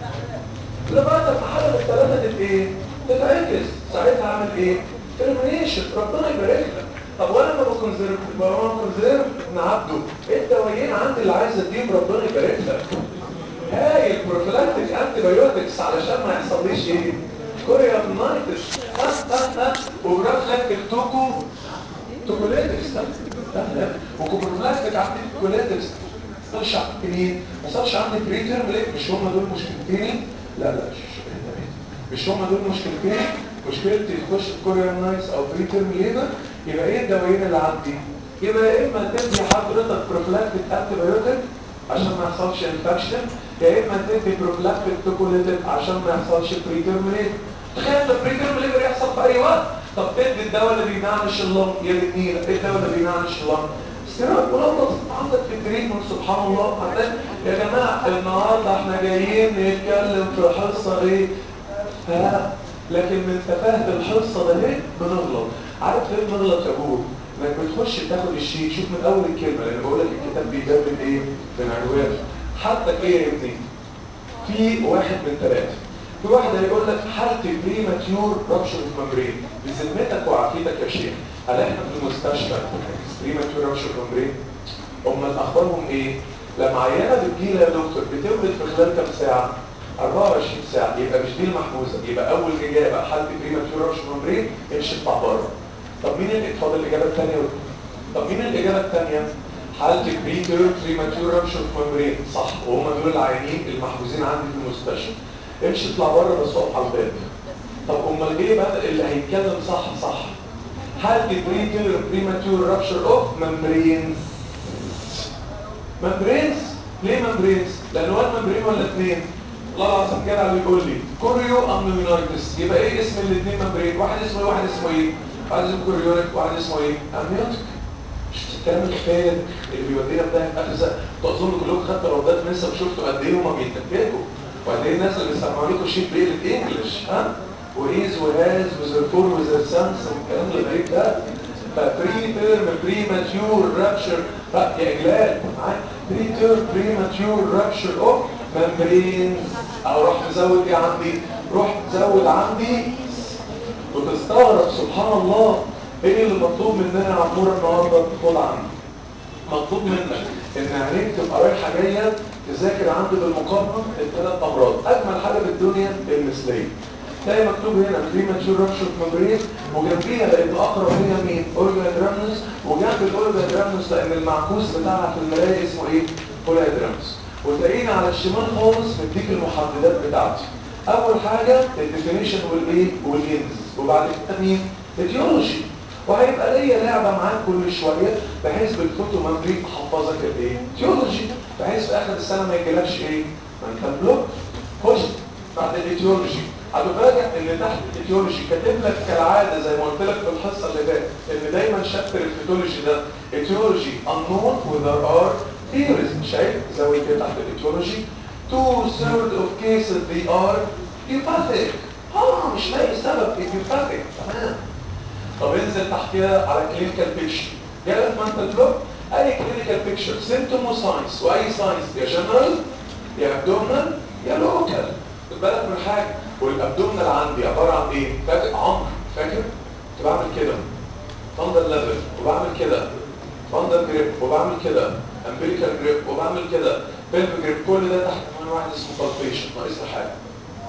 لغايه ما حاجه من الثلاثه تبقى ايه تتعكس ساعتها اعمل ايه ترمينيشن ربنا يبارك لك طب وانا ما بكونزيرف ما بكونزيرف ابن عبده ايه الدوايين عندي اللي عايزه تجيب ربنا يبارك لك هاي البروفيلاكتيك انتي بايوتكس علشان ما يحصليش ايه كوريا امنايتس ها ها ها وبروفيلاكتيك توكو توكوليتكس وكوبروفلاكتيك عندي توكوليتكس ما صارش عندي مين؟ ما صارش عندي بريتيرم ليه؟ مش هم دول مشكلتين؟ لا لا مش هم دول مشكلتين؟ مشكلتي تخش في كوريا نايس او بريتيرم ليبر يبقى ايه الدوايين اللي عندي؟ يبقى يا اما تدي حضرتك بروفلاكتيك انتي بايوتيك عشان ما يحصلش انفكشن يا اما تدي بروفلاكتيك توكوليتيك عشان ما يحصلش بريتيرم ليبر تخيل البريتيرم ليبر يحصل في اي وقت طب تدي الدواء اللي بينعنش اللنج يا النيله ايه الدواء اللي بينعنش اللنج استيراد ملخص عندك في التريتمنت سبحان الله هتلاقي يا جماعه النهارده احنا جايين نتكلم في حصه ايه ها لكن من تفاهه الحصه ده ايه بنغلط عارف ليه بنغلط يا ابوه انك بتخش تاخد الشيت شوف من اول الكلمه لان بقول لك الكتاب بيجرب ايه بعنوان حتى ايه يا ابني في واحد من ثلاثه في واحد هيقول لك حالة بريماتيور رابشر اوف ممبرين بذمتك وعافيتك يا شيخ هل احنا في المستشفى بريماتيور رابشر اوف ممبرين امال اخبارهم ايه لما عيانه بتجيلها يا دكتور بتولد في خلال كام ساعه 24 ساعه يبقى مش دي المحجوزه يبقى اول اجابه حالة بريماتيور رابشر اوف ممبرين امشي اطلع بره طب مين اللي اتفضل الاجابه الثانيه طب مين الاجابه الثانيه حالة بريتير بريماتيور رابشر اوف ممبرين صح وهم دول العيانين المحجوزين عندي في المستشفى امشي اطلع بره بس اقف على الباب طب امال ايه بقى اللي هيتكلم صح صح حالة بريتير بريماتيور رابشر اوف ممبرينز ممبرينز ليه ممبرينز لان هو الممبرين ولا اثنين الله العظيم كده اللي بيقول لي كوريو امنيونايتس يبقى ايه اسم الاثنين ممبرين واحد اسمه ايه واحد اسمه ايه واحد اسمه كوريونيك واحد اسمه ايه امنيوتيك مش الكلام الخارج اللي بيودينا في ده اخر تظن كلكم خدتوا روضات نسا وشفتوا قد ايه هما بيتكتكوا وبعدين الناس اللي بيسمعوا لكم شيت بيقلب انجلش ها وايز وهاز وزرفور وزرسانس والكلام ده غريب ده فبري تيرم بري ماتيور رابشر يا اجلال معايا بري تيرم بري ماتيور رابشر اوف ممبرينز او روح تزود ايه عندي روح تزود عندي وتستغرب سبحان الله ايه اللي مطلوب مننا يا عمور النهارده خد عندي مطلوب منك ان عينيك تبقى رايحه جايه تذاكر عندي بالمقارنه الثلاث امراض اجمل حاجه في الدنيا المثليه تلاقي مكتوب هنا بريماتشور رابشر ممبرين وجنبيها لقيت اقرب ليها مين اورجانيدرامنس وجنب الاورجانيدرامنس لان المعكوس بتاعها في المرايه اسمه ايه بوليادرامنس وتلاقيني على الشمال خالص مديك المحددات بتاعتي اول حاجه الديفينيشن والايه والجنس وبعد كده مين التيولوجي وهيبقى ليا لعبه معاك كل شويه بحيث بالفوتو ممبرين احفظك الايه تيولوجي بحيث في اخر السنه ما يجيلكش ايه ما انت بلوك خش بعد الايتيولوجي هتفاجئ ان تحت الايتيولوجي كاتب لك كالعاده زي ما قلت لك في الحصه اللي فاتت ان دايما شابتر الفيتولوجي ده ايتيولوجي unknown وذر ار theories شايف زي كده تحت الايتيولوجي two third of cases they are idiopathic اه مش لاقي سبب idiopathic تمام طب انزل تحتها على كلينيكال بيكشر جالك منتال بلوك اي كلينيكال بيكشر سيمتوم وساينس واي ساينس يا جنرال يا ابدومنال يا لوكال خد بالك من حاجه والابدومنال عندي عباره عن ايه فاكر عمرو فاكر كنت بعمل كده فاندر ليفل وبعمل كده فاندر جريب وبعمل كده امبليكال جريب وبعمل كده بيلف جريب كل ده تحت عنوان واحد اسمه بالبيشن ناقص لي حاجه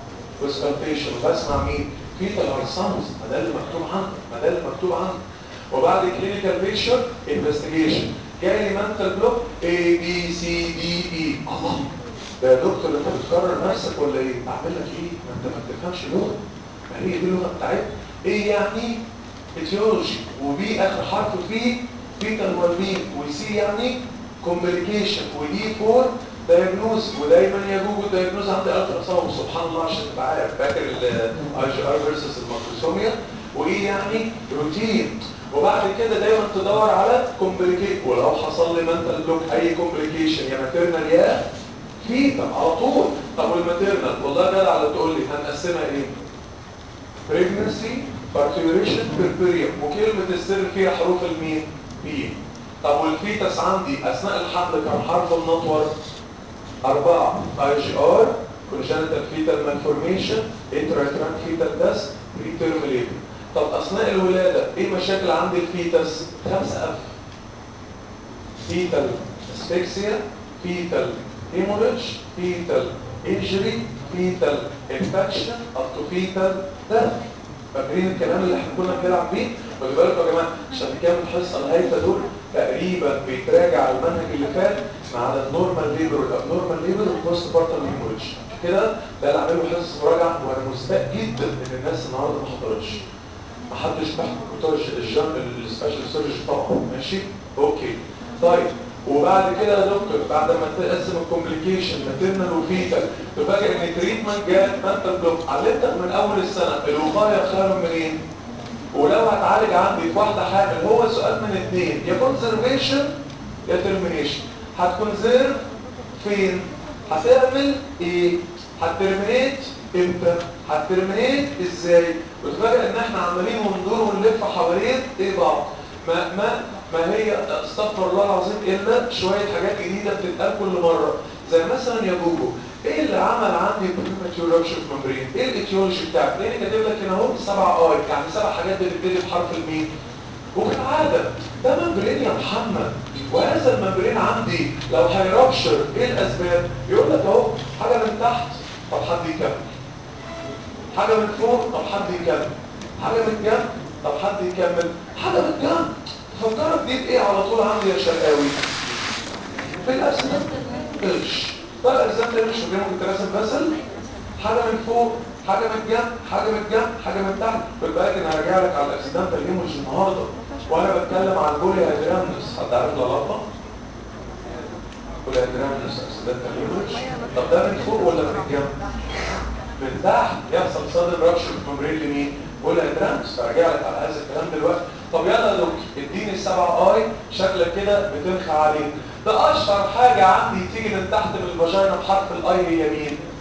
بس بالبيشن وبسمع مين فيتال هارسانس ما ده اللي مكتوب عنه ما ده اللي مكتوب عنه وبعد كلينيكال بيكشر انفستيجيشن جاي لي منتال بلوك اي بي سي دي اي الله ده يا دكتور انت بتكرر نفسك ولا ايه؟ اعمل لك ايه؟ ما انت ما بتفهمش لغه ما هي دي اللغه بتاعتنا ايه يعني؟ اتيولوجي وبي اخر حرف فيه فيتال والبين وسي يعني كومبليكيشن ودي فور دايجنوز ودايما يا جوجل دايجنوز عندي الترا ساوند سبحان الله عشان تبقى عارف فاكر الاي جي ار فيرسس الماكروسوميا وايه يعني روتين وبعد كده دايما تدور على كومبليكيت ولو حصل لي منتال بلوك اي كومبليكيشن يا ماتيرنال يا فيتال على طول طب والماتيرنال والله جدع اللي تقول لي هنقسمها ايه بريجنسي بارتيوريشن بيربيريوم وكلمه السر فيها حروف المين بي طب والفيتس عندي اثناء الحمل كم حرف النطور أربعة اي جي ار congenital fetal malformation intrauterine fetal death preterm labor طب اثناء الولاده ايه مشاكل عند الفيتس خمسه اف fetal asphyxia fetal hemorrhage fetal injury fetal infection up to fetal death فاكرين الكلام اللي احنا كنا بنلعب بيه خدوا بالكم يا جماعه عشان كام الحصه الهايفه دول تقريبا بيتراجع المنهج اللي فات مع النورمال ليبر والابنورمال ليبر والبوست بارتال هيموريدج كده ده اللي عامله حصص مراجعه وانا مستاء جدا ان الناس النهارده ما حضرتش ما حدش تحت بتوع السبيشال سيرجري طبعا ماشي اوكي طيب وبعد كده يا دكتور بعد ما تقسم الكومبليكيشن ماتيرنال وفيتال تفاجئ ان التريتمنت جات منتال بلوك علمتك من اول السنه الوقايه خير منين؟ ولو هتعالج عندي في واحده حامل هو سؤال من اثنين يا كونزرفيشن يا ترمينيشن هتكونزيرف فين؟ هتعمل ايه؟ هترمينيت امتى؟ هترمينيت ازاي؟ وتفاجئ ان احنا عمالين وندور ونلف حوالين ايه بعض؟ ما ما ما هي استغفر الله العظيم الا شويه حاجات جديده بتتقال كل مره زي مثلا يا جوجو ايه اللي عمل عندي بريماتيور رابشر ممبرين؟ ايه الايتيولوجي بتاعك؟ لان كاتب لك هنا اهو سبع اي يعني سبع حاجات بتبتدي بحرف الميم وكالعاده ده ممبرين يا محمد وهذا الممبرين عندي لو هيرابشر ايه الاسباب؟ يقول لك اهو حاجه من تحت طب حد يكمل حاجه من فوق طب حد يكمل حاجه من الجنب طب حد يكمل حاجه من الجنب فكرت دي بايه على طول عندي يا شرقاوي في الاسنان قرش طيب الاسنان قرش ودي ممكن ترسم بسل حاجه من فوق حاجه من الجنب حاجه من الجنب حاجه من تحت خد بالك انا هرجع لك على الاكسيدنت الهيموريج النهارده وانا بتكلم عن البولي هيدرامنس حد عارف العلاقه بولي هيدرامنس اكسيدنت الهيموريج طب ده من فوق ولا من الجنب من تحت يحصل صدر رابشر ممبرين لمين بولي هيدرامنس فارجع لك على هذا الكلام دلوقتي طب يلا يا دكتور اديني السبع اي شكلك كده بتنخى عليه ده اشهر حاجه عندي تيجي من تحت من الفاجينا بحرف الاي هي مين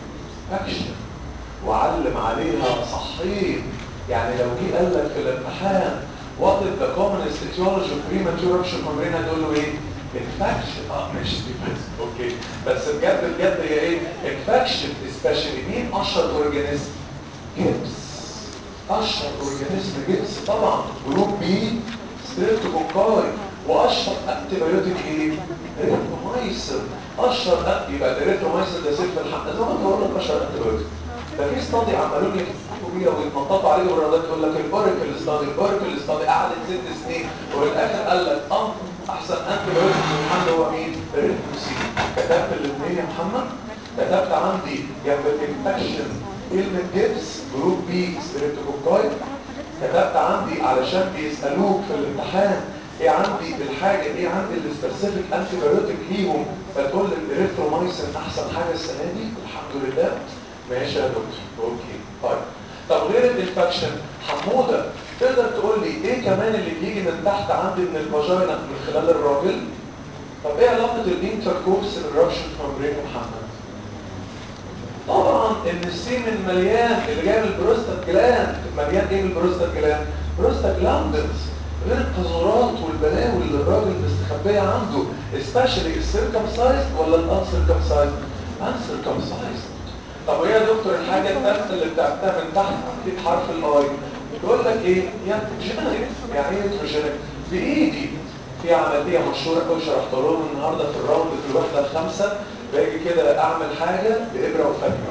انفكشن وعلم عليها صحيح يعني لو جه قال لك في الامتحان what is the commonest etiology of premature rupture membrane هتقول له ايه؟ infection اه ماشي اوكي بس بجد بجد هي ايه؟ infection especially مين اشهر اورجانيزم؟ جبس اشهر اورجانيزم جبس طبعا جروب بي ستريبتوكوكاي واشهر انتيبيوتيك ايه؟ ريترومايسين اشهر أنت- يبقى الريترومايسين ده سيف الحمد زي ما انت بقول لك اشهر انتيبيوتيك ده في استادي عملوا لك بيها ويتنططوا عليه بالرياضات يقول لك الاوريكل استادي الاوريكل استادي قعدت ست سنين وفي الاخر قال لك اه احسن انتيبيوتيك في الحمد هو مين؟ الريتروسين كتبت الاثنين يا محمد كتبت عندي جنب الانفكشن كلمه جبس جروب بي ستريبتوكوكاي كتبت عندي علشان بيسألوك في الامتحان ايه عندي الحاجة ايه عندي السبيسيفيك انتي بايوتيك ليهم فتقول لي الاريثرومايسين احسن حاجة السنة دي الحمد لله ماشي يا دكتور اوكي طيب طب غير الانفكشن حمودة تقدر تقول لي ايه كمان اللي بيجي من تحت عندي من الفاجينا من خلال الراجل طب ايه علاقة الانتركورس بالرابشن ممبرين يا محمد طبعا ان السيمن مليان اللي جاي من البروستات جلاند مليان ايه من البروستات جلاند بروستات جلاندز غير القذورات والبلاوي اللي الراجل مستخبيه عنده especially السيركمسايز ولا الانسيركمسايز انسيركمسايز طب وايه يا دكتور الحاجه الثالثه اللي بتاعتها من تحت في حرف الاي يقول لك ايه ياتروجينيك يعني ايه ياتروجينيك بايدي في عمليه مشهوره قوي شرحتها لهم النهارده في الراوند في الوحده الخامسه باجي كده اعمل حاجه بابره وفتله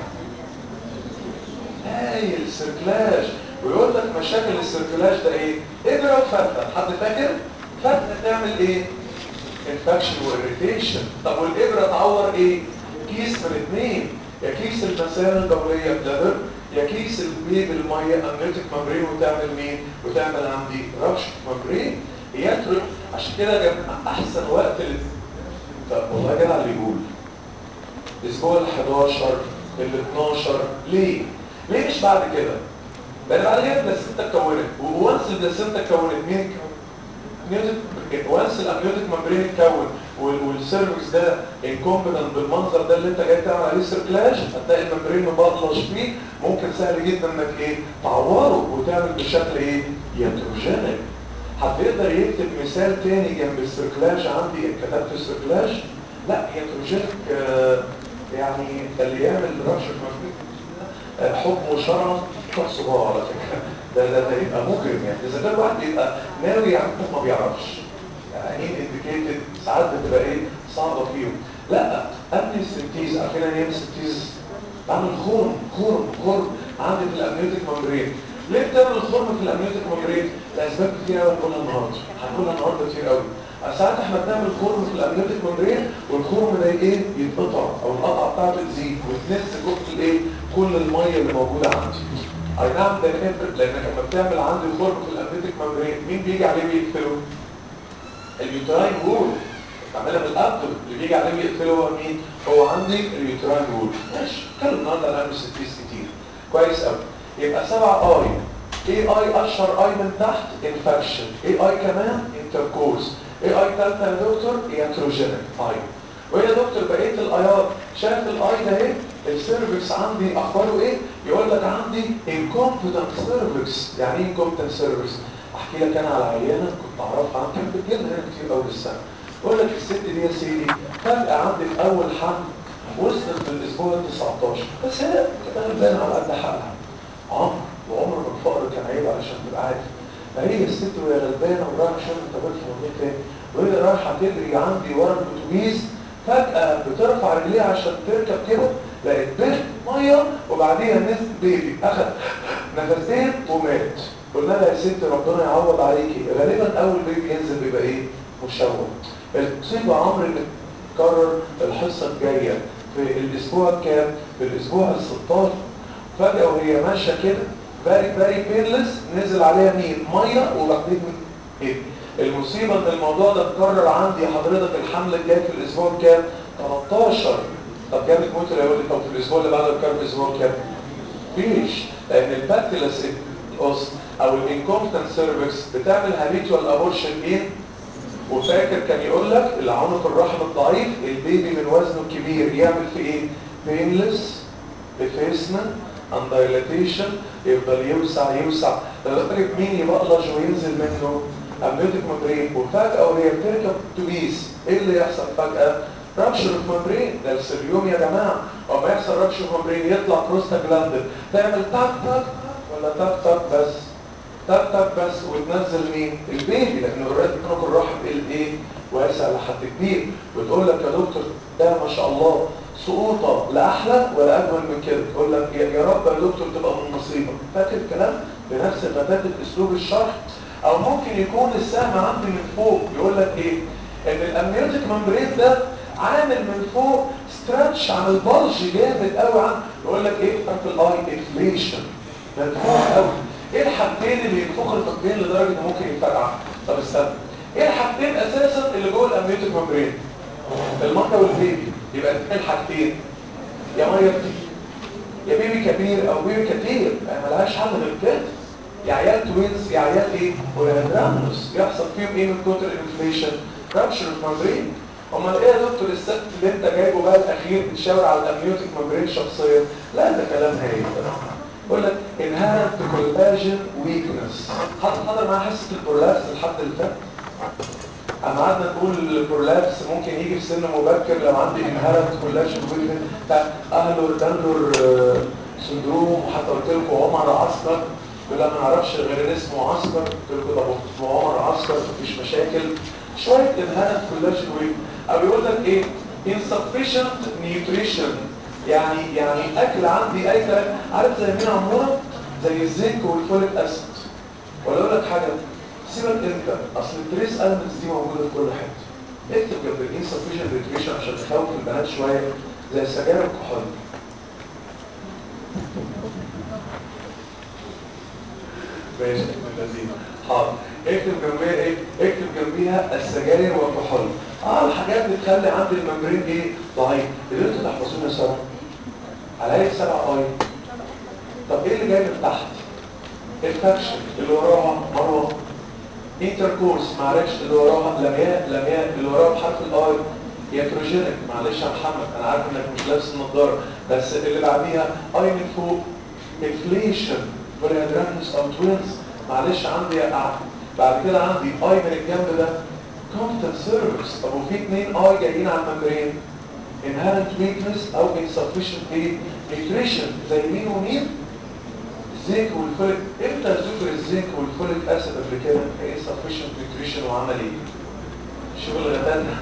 هايل سيركلاج ويقول لك مشاكل السيركلاج ده ايه ابره وفتله حد فاكر فتله تعمل ايه انفكشن واريتيشن طب والابره تعور ايه كيس من اثنين يا كيس المثانه البوليه بلادر يا كيس البيب الميه امنيوتيك ممبرين وتعمل مين وتعمل عندي ربش ممبرين يترك عشان كده يا جماعه احسن وقت لل... طب والله يا جدع اللي يقول الاسبوع ال 11 ال 12 ليه؟ ليه مش بعد كده؟ لان بعد كده البلاسينتا اتكونت وونس البلاسينتا اتكونت مين اتكون؟ وانس الامنيوتيك ممبرين اتكون والسيرفكس ده انكومبتنت بالمنظر ده اللي انت جاي تعمل عليه سيركلاج هتلاقي الممبرين مبطلش فيه ممكن سهل جدا انك ايه تعوره وتعمل بشكل ايه ياتروجينيك حد يقدر يكتب مثال تاني جنب السيركلاج عندي كتبت السيركلاج لا ياتروجينيك آه يعني اللي يعمل رشة ممبرين حكم شرع كف صباع على فكرة ده ده ده يبقى مجرم يعني اذا كان واحد بيبقى ناوي يعمل ما بيعرفش يعني ايه انديكيتد ساعات بتبقى ايه صعبه فيهم لا قبل السنتيز عارفين يعني ايه السنتيز بعمل خرم خرم خرم عندي في الامنيوتيك ممبرين ليه بتعمل خرم في الامنيوتيك ممبرين لاسباب كتير قوي هنقولها النهارده هنقولها النهارده كتير قوي ساعات احنا بنعمل خرم في الامنيوتيك ممبرين والخرم ده ايه يتقطع او القطعه بتاعته تزيد وتنس كل الايه كل الميه اللي موجوده عندي اي نعم ده كافر لانك لما بتعمل عندي خرم في الامنيوتيك ممبرين مين بيجي عليه ويقفله اليوتراين وول بعملها من الابدو اللي بيجي عليه ويقفله هو مين هو عندي اليوتراين وول ماشي اتكلم النهارده عن الستيس كتير كويس قوي يبقى سبع اي اي اي اشهر اي من تحت انفكشن اي اي كمان انتركورس اي اي ثالثه يا دكتور ياتروجينيك اي وهي دكتور بقيه الايات شايف الاي ده ايه السيرفكس عندي اخباره ايه يقول لك عندي incompetent سيرفكس يعني ايه incompetent سيرفكس احكي لك انا على عيانه كنت اعرفها عن كانت بتجيلنا هنا كتير اول السنه بقول لك الست دي يا سيدي فجاه عندي في اول حمل وصلت في الاسبوع ال 19 بس هي كانت غلبانه على قد حقها عمر وعمر من الفقر كان عيب علشان تبقى عارف فهي الست وهي غلبانه ورايحه شغل طبيب في مدينه تاني وهي رايحه تجري عندي ورا الاتوبيس فجاه بترفع رجليها عشان تركب كده لقيت بنت ميه وبعديها نزل بيبي اخذ نفسين ومات قلنا لها يا ست ربنا يعوض عليكي غالبا اول بيبي ينزل بيبقى ايه مشوه المصيبه عمر اللي تكرر الحصه الجايه في الاسبوع الكام في الاسبوع ال 16 فجاه وهي ماشيه كده باري باري بيرلس نزل عليها مين ميه وبعدين ايه المصيبه ان الموضوع ده اتكرر عندي حضرتك الحمل الجاي في الاسبوع الكام 13 طب جابت موت يقول لك طب في الاسبوع اللي بعده اتكرر في الاسبوع الكام فيش لان الباكتيلس اوس او الانكومبتنت سيرفكس بتعمل هابيتوال ابورشن مين وفاكر كان يقول لك العنق الرحم الضعيف البيبي من وزنه الكبير يعمل في ايه بينلس effacement and dilatation يفضل يوسع يوسع لدرجة مين يبقلج وينزل منه امنيوتيك ممبرين وفجأة وهي بتركب اتوبيس ايه اللي يحصل فجأة؟ رابشر اوف ممبرين ده السيريوم يا جماعة وما يحصل رابشر اوف ممبرين يطلع بروستاجلاندين تعمل تاك تاك ولا تاك تاك بس تاك تاك بس وتنزل مين؟ البيبي لان اوريدي بتنقل الرحم الايه؟ واسع لحد كبير وتقول لك يا دكتور ده ما شاء الله سقوطة لا احلى ولا اجمل من كده تقول لك يا يا رب يا دكتور تبقى من نصيبك فاكر الكلام بنفس غتات اسلوب الشرح او ممكن يكون السهم عندي من فوق يقول لك ايه ان الامنيوتيك ممبرين ده عامل من فوق ستراتش عن البلج جامد قوي عن يقول لك ايه في الاي انفليشن منفوخ قوي ايه الحاجتين اللي ينفخوا الفخذين لدرجه انه ممكن يتفرقع طب استنى ايه الحاجتين اساسا اللي جوه الامنيوتيك ممبرين الميه والبيبي يبقى اثنين حاجتين يا ميه كتير يا بيبي كبير او بيبي كتير ما لهاش حل غير كده يا عيال توينز يا عيال ايه ولادرامنوس يحصل فيهم ايه من كتر الانفليشن رابشر ممبرين امال ايه يا دكتور السبت اللي انت جايبه بقى الاخير بتشاور على الامنيوتيك ممبرين شخصيا لا ده كلام هايل يقول لك inherent collagen weakness حد حضر معاه حصه البرولابس الحد اللي فات اما قعدنا نقول البرولابس ممكن يجي في سن مبكر لو عندي inherent collagen weakness بتاع اهلور دانلور سندروم وحتى قلت لكم عمر عسكر يقول لا ما نعرفش غير ان اسمه عسكر قلت لكم ده اسمه عمر عسكر مفيش مشاكل شويه inherent collagen weakness او يقول لك ايه insufficient nutrition يعني يعني اكل عندي اي كلام عارف زي مين عموره زي الزنك والفوليك اسيد ولا اقول لك حاجه سيبك انت اصل التريس المنتس دي موجوده في كل حته اكتب جنب الانسفيشنت نيوتريشن عشان تخوف البنات شويه زي السجاير والكحول ماشي لذيذ حاضر اكتب جنبيها ايه اكتب جنبيها السجاير والكحول اه الحاجات اللي تخلي عندي الممبرين ايه ضعيف اللي انتوا تحفظونا سوا على ايه سبع اي طب ايه اللي جاي من تحت الفاكشن اللي وراها مروه انتركورس معلش اللي وراها لمياء لمياء اللي وراها بحرف الاي ياتروجينيك معلش يا محمد انا عارف انك مش لابس النضاره بس اللي بعديها اي من فوق انفليشن والادرانوس او توينز معلش عندي أع... بعد كده عندي اي من الجنب ده كومبتنت سيرفيس طب وفي اثنين اي جايين على الممبرين inherent weakness او insufficient ايه nutrition زي مين ومين الزنك والفوليك امتى ذكر الزنك والفوليك اسيد قبل كده insufficient nutrition وعمل ايه شغل غدانا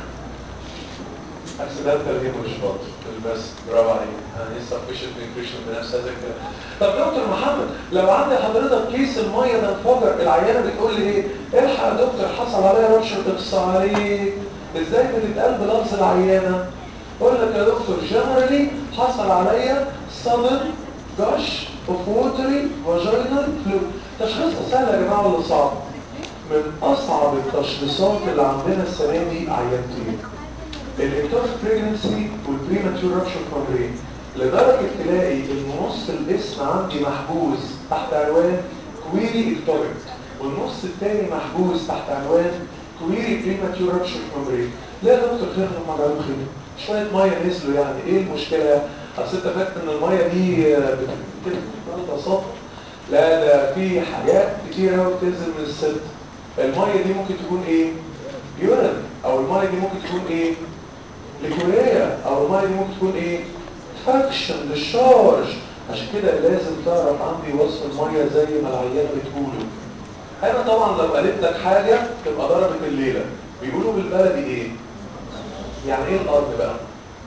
اكسيدنتال هيموجباط بس برافو عليك insufficient nutrition بنفس هذا الكلام طب دكتور محمد لو عندي حضرتك كيس الميه ده انفجر العيانه بتقول لي ايه الحق يا دكتور حصل عليا ربشه اقصى عليك ازاي بتتقال بلفظ العيانه اقول لك يا دكتور جنرالي حصل عليا sudden gush of watery vaginal fluid تشخيصها سهل يا جماعه ولا صعب من اصعب التشخيصات اللي عندنا السنه دي عيانتين الانتوف بريجنسي والبريماتور رابشر كومبرين لدرجه تلاقي ان نص الاسم عندي محجوز تحت عنوان كويري اكتوبيك والنص الثاني محجوز تحت عنوان كويري بريماتور رابشر كومبرين لا يا دكتور خير لما جابوا خير شويه ميه نزلوا يعني ايه المشكله اصل انت فاكر ان الميه دي بتنزل ببساطه لا ده في حاجات كتير قوي بتنزل من الست الميه دي ممكن تكون ايه يورين او الميه دي ممكن تكون ايه ليكوريا او الميه دي ممكن تكون ايه فاكشن للشارج عشان كده لازم تعرف عندي وصف الميه زي ما العيان بتقوله انا طبعا لو قالت لك حاجه تبقى ضربت الليله بيقولوا بالبلدي ايه يعني ايه الارض بقى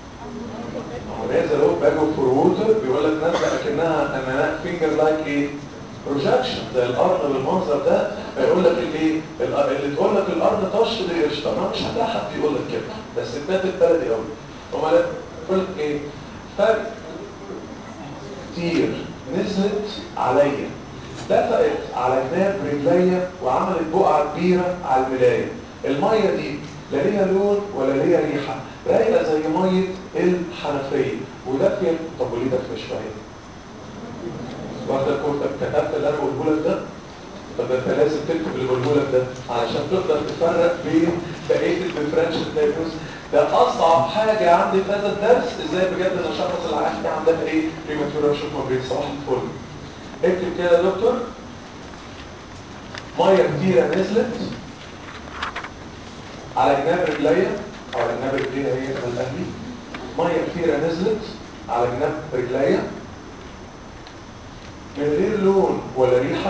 نازل اهو باجو فور ووتر بيقول لك نازله اكنها انها فينجر لايك ايه بروجكشن زي الارض بالمنظر ده يقول لك الايه اللي تقول لك الارض طش دي قشطه ما مش هتلاقي حد يقول لك كده بس البيت البلدي قوي امال يقول لك ايه فرق كتير نزلت عليا دفقت على جناب رجليا وعملت بقعه كبيره على الملايه الميه دي لا ليها لون ولا ليها ريحه رايقه زي ميه الحنفيه ودافيه طب وليه دافيه شويه واخد كتب كتبت اللي انا بقوله لك ده طب انت لازم تكتب اللي بقوله لك ده علشان تقدر تفرق بين بقيه الديفرنشال دايجنوز ده اصعب حاجه عندي في هذا الدرس ازاي بجد نشخص العيان دي عندها ايه بريماتور رابشر ممبرين صباح الفل اكتب كده يا دكتور ميه كتيره نزلت على جناب رجليا او على جناب رجليا هي من الاهلي ميه كتيره نزلت على جناب رجليا من غير لون ولا ريحه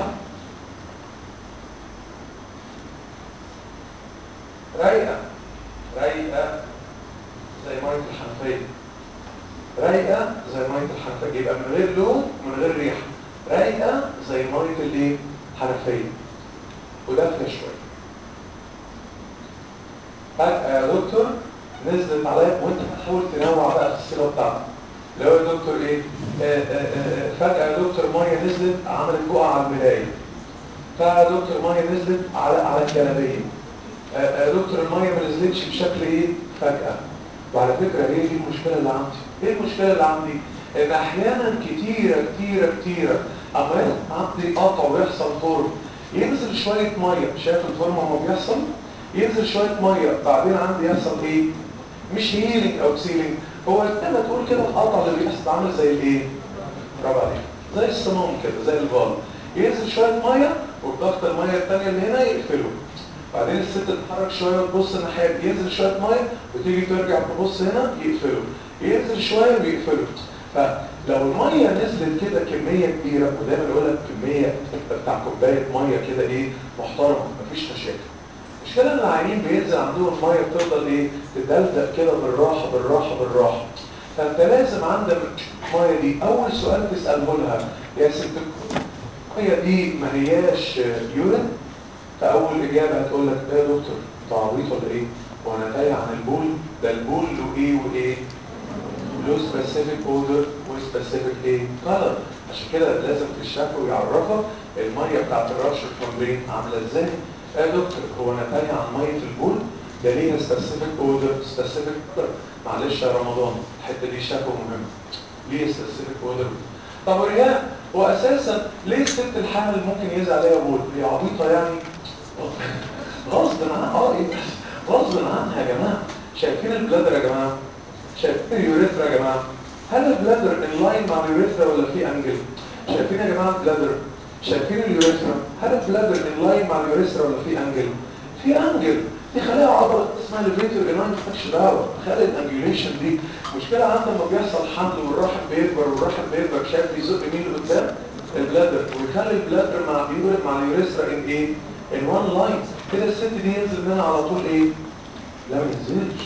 رايقه رايقه زي ميه الحنفيه رايقه زي ميه الحنفيه يبقى من غير لون ومن غير ريحه رايقه زي ميه الايه حنفيه ودافيه شويه فجاه يا دكتور نزلت عليا وانت بتحاول تنوع بقى في الصيغه بتاعتك اللي هو يا دكتور ايه آآ آآ فجاه يا دكتور ميه نزلت عملت بقعه على الملايه فيا دكتور ميه نزلت على على الجلابيه يا دكتور الميه ما نزلتش بشكل ايه فجاه وعلى فكره ايه دي المشكله اللي عندي ايه المشكله اللي عندي ان احيانا كتيره كتيره كتيره اما عندي قطع ويحصل فورم ينزل شويه ميه شايف الفورم لما بيحصل ينزل شويه ميه بعدين عندي يحصل ايه مش هيلينج او سيلينج هو زي ما تقول كده القطع اللي بيحصل عامل زي الايه برافو عليك زي الصمام كده زي الفال ينزل شويه ميه وبضغط الميه الثانيه اللي هنا يقفله بعدين الست تتحرك شويه وتبص الناحيه دي ينزل شويه ميه وتيجي ترجع تبص هنا يقفله ينزل شويه ويقفله فلو الميه نزلت كده كميه كبيره ودايما يقول لك كميه بتاع كوبايه ميه كده ايه محترمه مفيش مشاكل المشكله ان العيانين بينزل عندهم الميه بتفضل ايه تدلدق كده بالراحه بالراحه بالراحه فانت لازم عندك الميه دي اول سؤال تساله لها يا ست الميه دي ما هياش يورين فاول اجابه هتقول لك ده يا دكتور انت عبيط ولا ايه وانا تايه عن البول ده البول له ايه وايه له سبيسيفيك اودر وسبيسيفيك ايه كلر عشان كده لازم تشافه ويعرفك الميه بتاعت الرش الفمبرين عامله ازاي يا دكتور هو انا تايه عن ميه البول ده ليها سبيسيفيك اودر سبيسيفيك كلر معلش يا رمضان الحته دي شافه مهم ليه سبيسيفيك اودر طب وريان هو اساسا ليه الست الحامل ممكن يزعل عليها بول هي عبيطه يعني غصب عنها اه ايه غصب عنها يا جماعه شايفين البلادر يا جماعه شايفين اليوريثرا يا جماعه هل البلادر ان لاين مع اليوريثرا ولا في انجل شايفين يا جماعه البلادر شايفين اليوريثرا هل البلادر ان لاين مع اليوريثرا ولا في انجل في انجل دي خلايا عضله اسمها ليفيتور اناين مالكش دعوه خلي الانجوليشن دي مشكله عندنا لما بيحصل حمل والرحم بيكبر والرحم بيكبر شايف بيزق مين لقدام البلادر ويخلي البلادر مع بيوري مع اليوريثرا ان ايه ان وان لاين كده الست دي ينزل منها على طول ايه لا ما ينزلش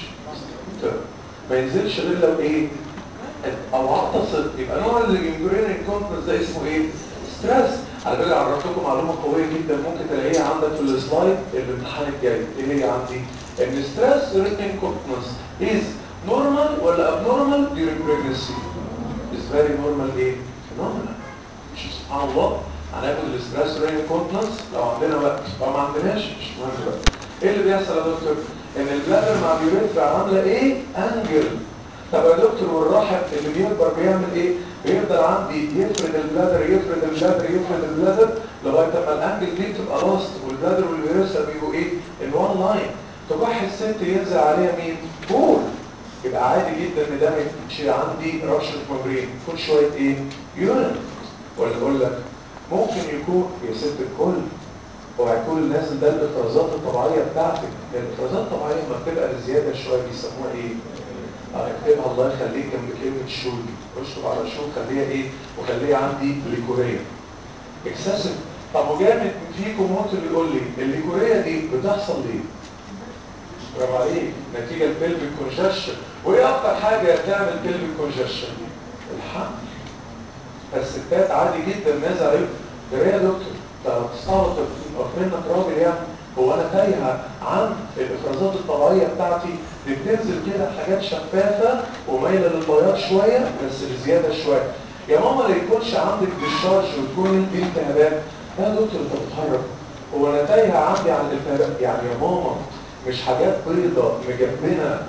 ما ينزلش غير لو ايه او عطست يبقى نوع الجنجرين الكونفرنس ده اسمه ايه ستريس على فكره عرفت لكم معلومه قويه جدا ممكن تلاقيها عندك في السلايد الامتحان الجاي ايه هي عندي ان ستريس ريتن كونفرنس از نورمال ولا ابنورمال during pregnancy is very normal ايه normal سبحان الله هناخد الاستريس ريتن كونفرنس لو عندنا وقت لو ما عندناش مش مهم بقى ايه اللي بيحصل يا دكتور ان البلادر مع اليوريثرا عامله ايه انجل طب يا دكتور والرحم اللي بيكبر بيعمل ايه بيفضل عندي يفرد البلادر يفرد البلادر يفرد البلادر لغايه اما الانجل دي تبقى لاست والبلادر واليوريثرا بيبقوا ايه ان وان لاين تروح الست ينزل عليها مين بول يبقى عادي جدا ان ده ما يكونش عندي رشه ممبرين يكون شويه ايه يورين ولا اقول لك ممكن يكون يا ست الكل وهيكون نازل ده الافرازات الطبيعيه بتاعتك الافرازات الطبيعيه لما بتبقى بزياده شويه بيسموها ايه اكتبها الله يخليك جنب كلمه شول اشطب على شول خليها ايه وخليها عندي ليكوريه اكسسيف طب وجامد فيكم ممكن يقول لي الليكوريه دي بتحصل ليه برافو عليك نتيجه البلفيك كونجكشن وايه اكتر حاجه تعمل بلفيك كونجكشن الحمل فالستات عادي جدا ناس عليهم ده يا دكتور ده تستعرض منك راجل يعني هو انا تايهه عن الافرازات الطبيعيه بتاعتي دي بتنزل كده حاجات شفافه ومايله للبياض شويه بس بزياده شويه يا ماما لا يكونش عندك ديشارج وتكون دي التهابات يا دكتور انت بتهرب هو انا تايهه عندي عن الالتهابات يعني يا ماما مش حاجات بيضة مجبنة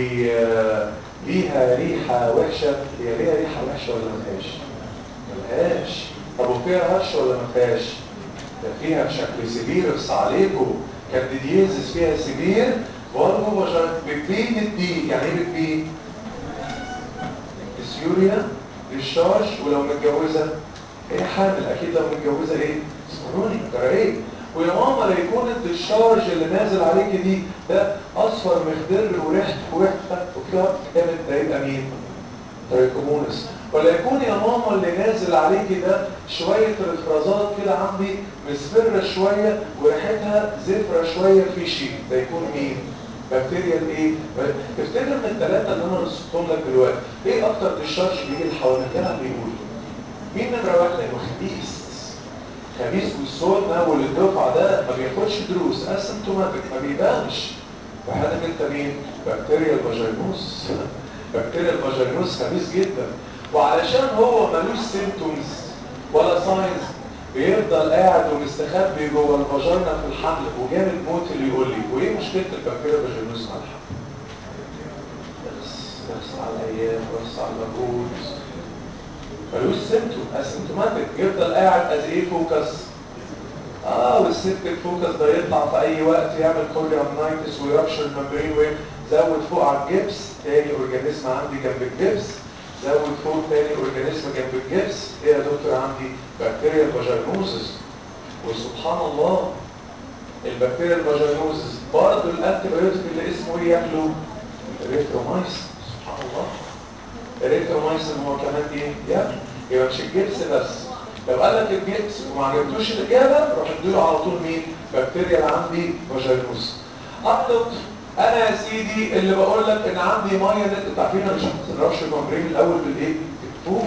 وليها ريحة وحشة هي ليها ريحة وحشة ولا ما فيهاش؟ ملهاش طب وفيها هرش ولا ما فيهاش؟ ده فيها بشكل سبير اقص عليكم كانديديزس فيها سبير فالفو فاجينا بتبي بتبي يعني ايه بتبي ديسيوريا ديشارج ولو متجوزه ايه حامل اكيد لو متجوزه ايه سكروني ايه ويا ماما لا يكون الديشارج اللي نازل عليكي دي ده اصفر مخضر وريحته وريحته وكده جامد ده يبقى مين ترايكومونس ولا يكون يا ماما اللي نازل عليكي ده شويه رفرازات كده عندي مصفره شويه وريحتها زفره شويه في شيء ده يكون مين بكتيريا الايه تفتكر من الثلاثه اللي انا رصدتهم لك دلوقتي ايه اكتر ديشارج بيجي الحوالين كده بيقول مين نمره واحد لانه خبيث خبيث والصوت ده والدفعه ده ما بياخدش دروس اسيمتوماتيك ما بيبانش وحالك انت مين بكتيريا الفاجينوس بكتيريا الفاجينوس خبيث جدا وعلشان هو ملوش سيمتومز ولا ساينز بيفضل قاعد ومستخبي جوه الفاجينا في الحمل وجامد موت اللي يقول لي وايه مشكله البكتيريا الفاجينوس مع الحمل بس بس على الايام بس على المجهود ملوش سيمتوم اسيمتوماتيك يفضل قاعد از ايه فوكس اه والسيبتك فوكس ده يطلع في اي وقت يعمل كوريامنايتس ويربشر الممبرين ويزود فوق على الجبس تاني اورجانيزم عندي جنب الجبس زود فوق تاني اورجانيزم جنب الجبس ايه يا دكتور عندي بكتيريا الفاجينوزس وسبحان الله البكتيريا الفاجينوزس برضه الانتي بايوتيك اللي اسمه ايه ياكله الريترومايسين سبحان الله الريترومايسين هو كمان ايه ياكله يبقى مش الجبس بس لو قال لك الجبس وما عجبتوش الاجابه روح اديله على طول مين بكتيريا اللي عندي فاجينوس اطلق انا يا سيدي اللي بقول لك ان عندي ميه انت عارفين انا مش هتنرش الممبرين الاول بالايه بالفوق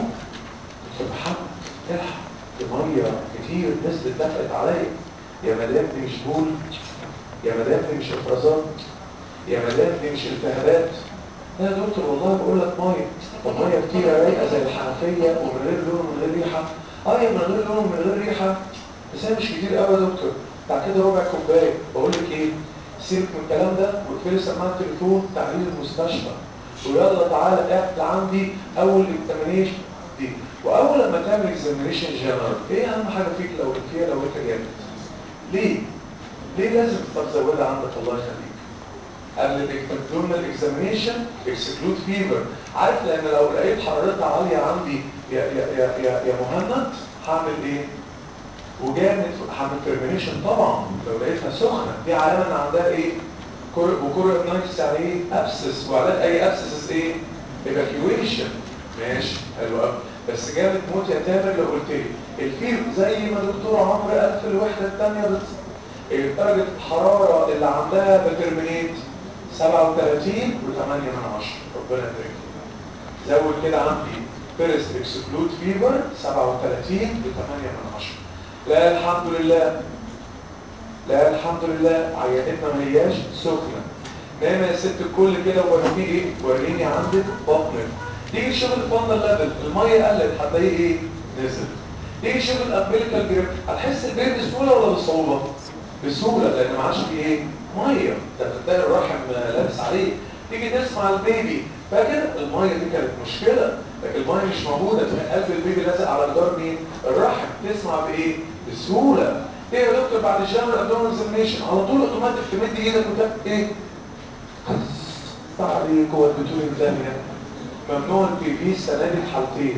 سبحان الحق دي ميه كتير نزلت دفقت عليا يا مدام دي مش بول يا مدام دي مش افرازات يا مدام دي مش التهابات لا يا دكتور والله بقول لك ميه طب ميه كتيره رايقه زي الحنفيه ومن غير لون ومن غير ريحه اه يا من غير لون ومن غير ريحه بس هي مش كتير قوي يا دكتور بتاع كده ربع كوبايه بقول لك ايه سيبك من الكلام ده واقفلي سماعه التليفون تعالي المستشفى ويلا تعالى اعمل عندي اول اكزامينيشن دي واول لما تعمل اكزامينيشن جنرال ايه اهم حاجه فيك لو فيها لو انت جامد ليه ليه لازم تزودها عندك الله يخليك قبل الابدومينال اكزامينيشن اكسكلود فيفر عارف لان لو لقيت حرارتها عاليه عندي يا يا يا يا, يا مهند هعمل ايه وجامد هعمل ترمينيشن طبعا لو لقيتها سخنه دي علامه ان عندها ايه وكور نايتس يعني ايه ابسس وعلاج اي ابسس ايه ايفاكيويشن ماشي حلو قوي بس جامد موت يا تامر لو قلت لي الفيل زي ما دكتور عمرو قال في الوحده الثانيه بس درجه الحراره اللي عندها بترمينيت 37 و8 من 10 ربنا يبارك زود كده عندي فيرست اكسكلود فيفر 37 و8 من 10 لا الحمد لله لا الحمد لله عيادتنا ما هياش سخنه نايمه يا ست الكل كده ووريني ايه وريني عندك بطنك تيجي تشوف الفندل ليفل الميه قلت هتلاقيه ايه نزل تيجي تشوف الامبليكال جريب هتحس البيبي بسهوله ولا بصعوبه بسهوله لان ما عادش فيه ايه ميه ده بتلاقي الرحم لابس عليه تيجي تسمع البيبي فاكر الميه دي كانت مشكله لكن الميه مش موجوده في قلب البيبي لازق على جدار مين الرحم تسمع بايه بسهوله ايه يا دكتور بعد الجامعه الابدومين اكزامينشن على طول اوتوماتيك تمد ايدك وتك ايه عليك وديتوني الثانيه ممنوع البي في السنه دي في حالتين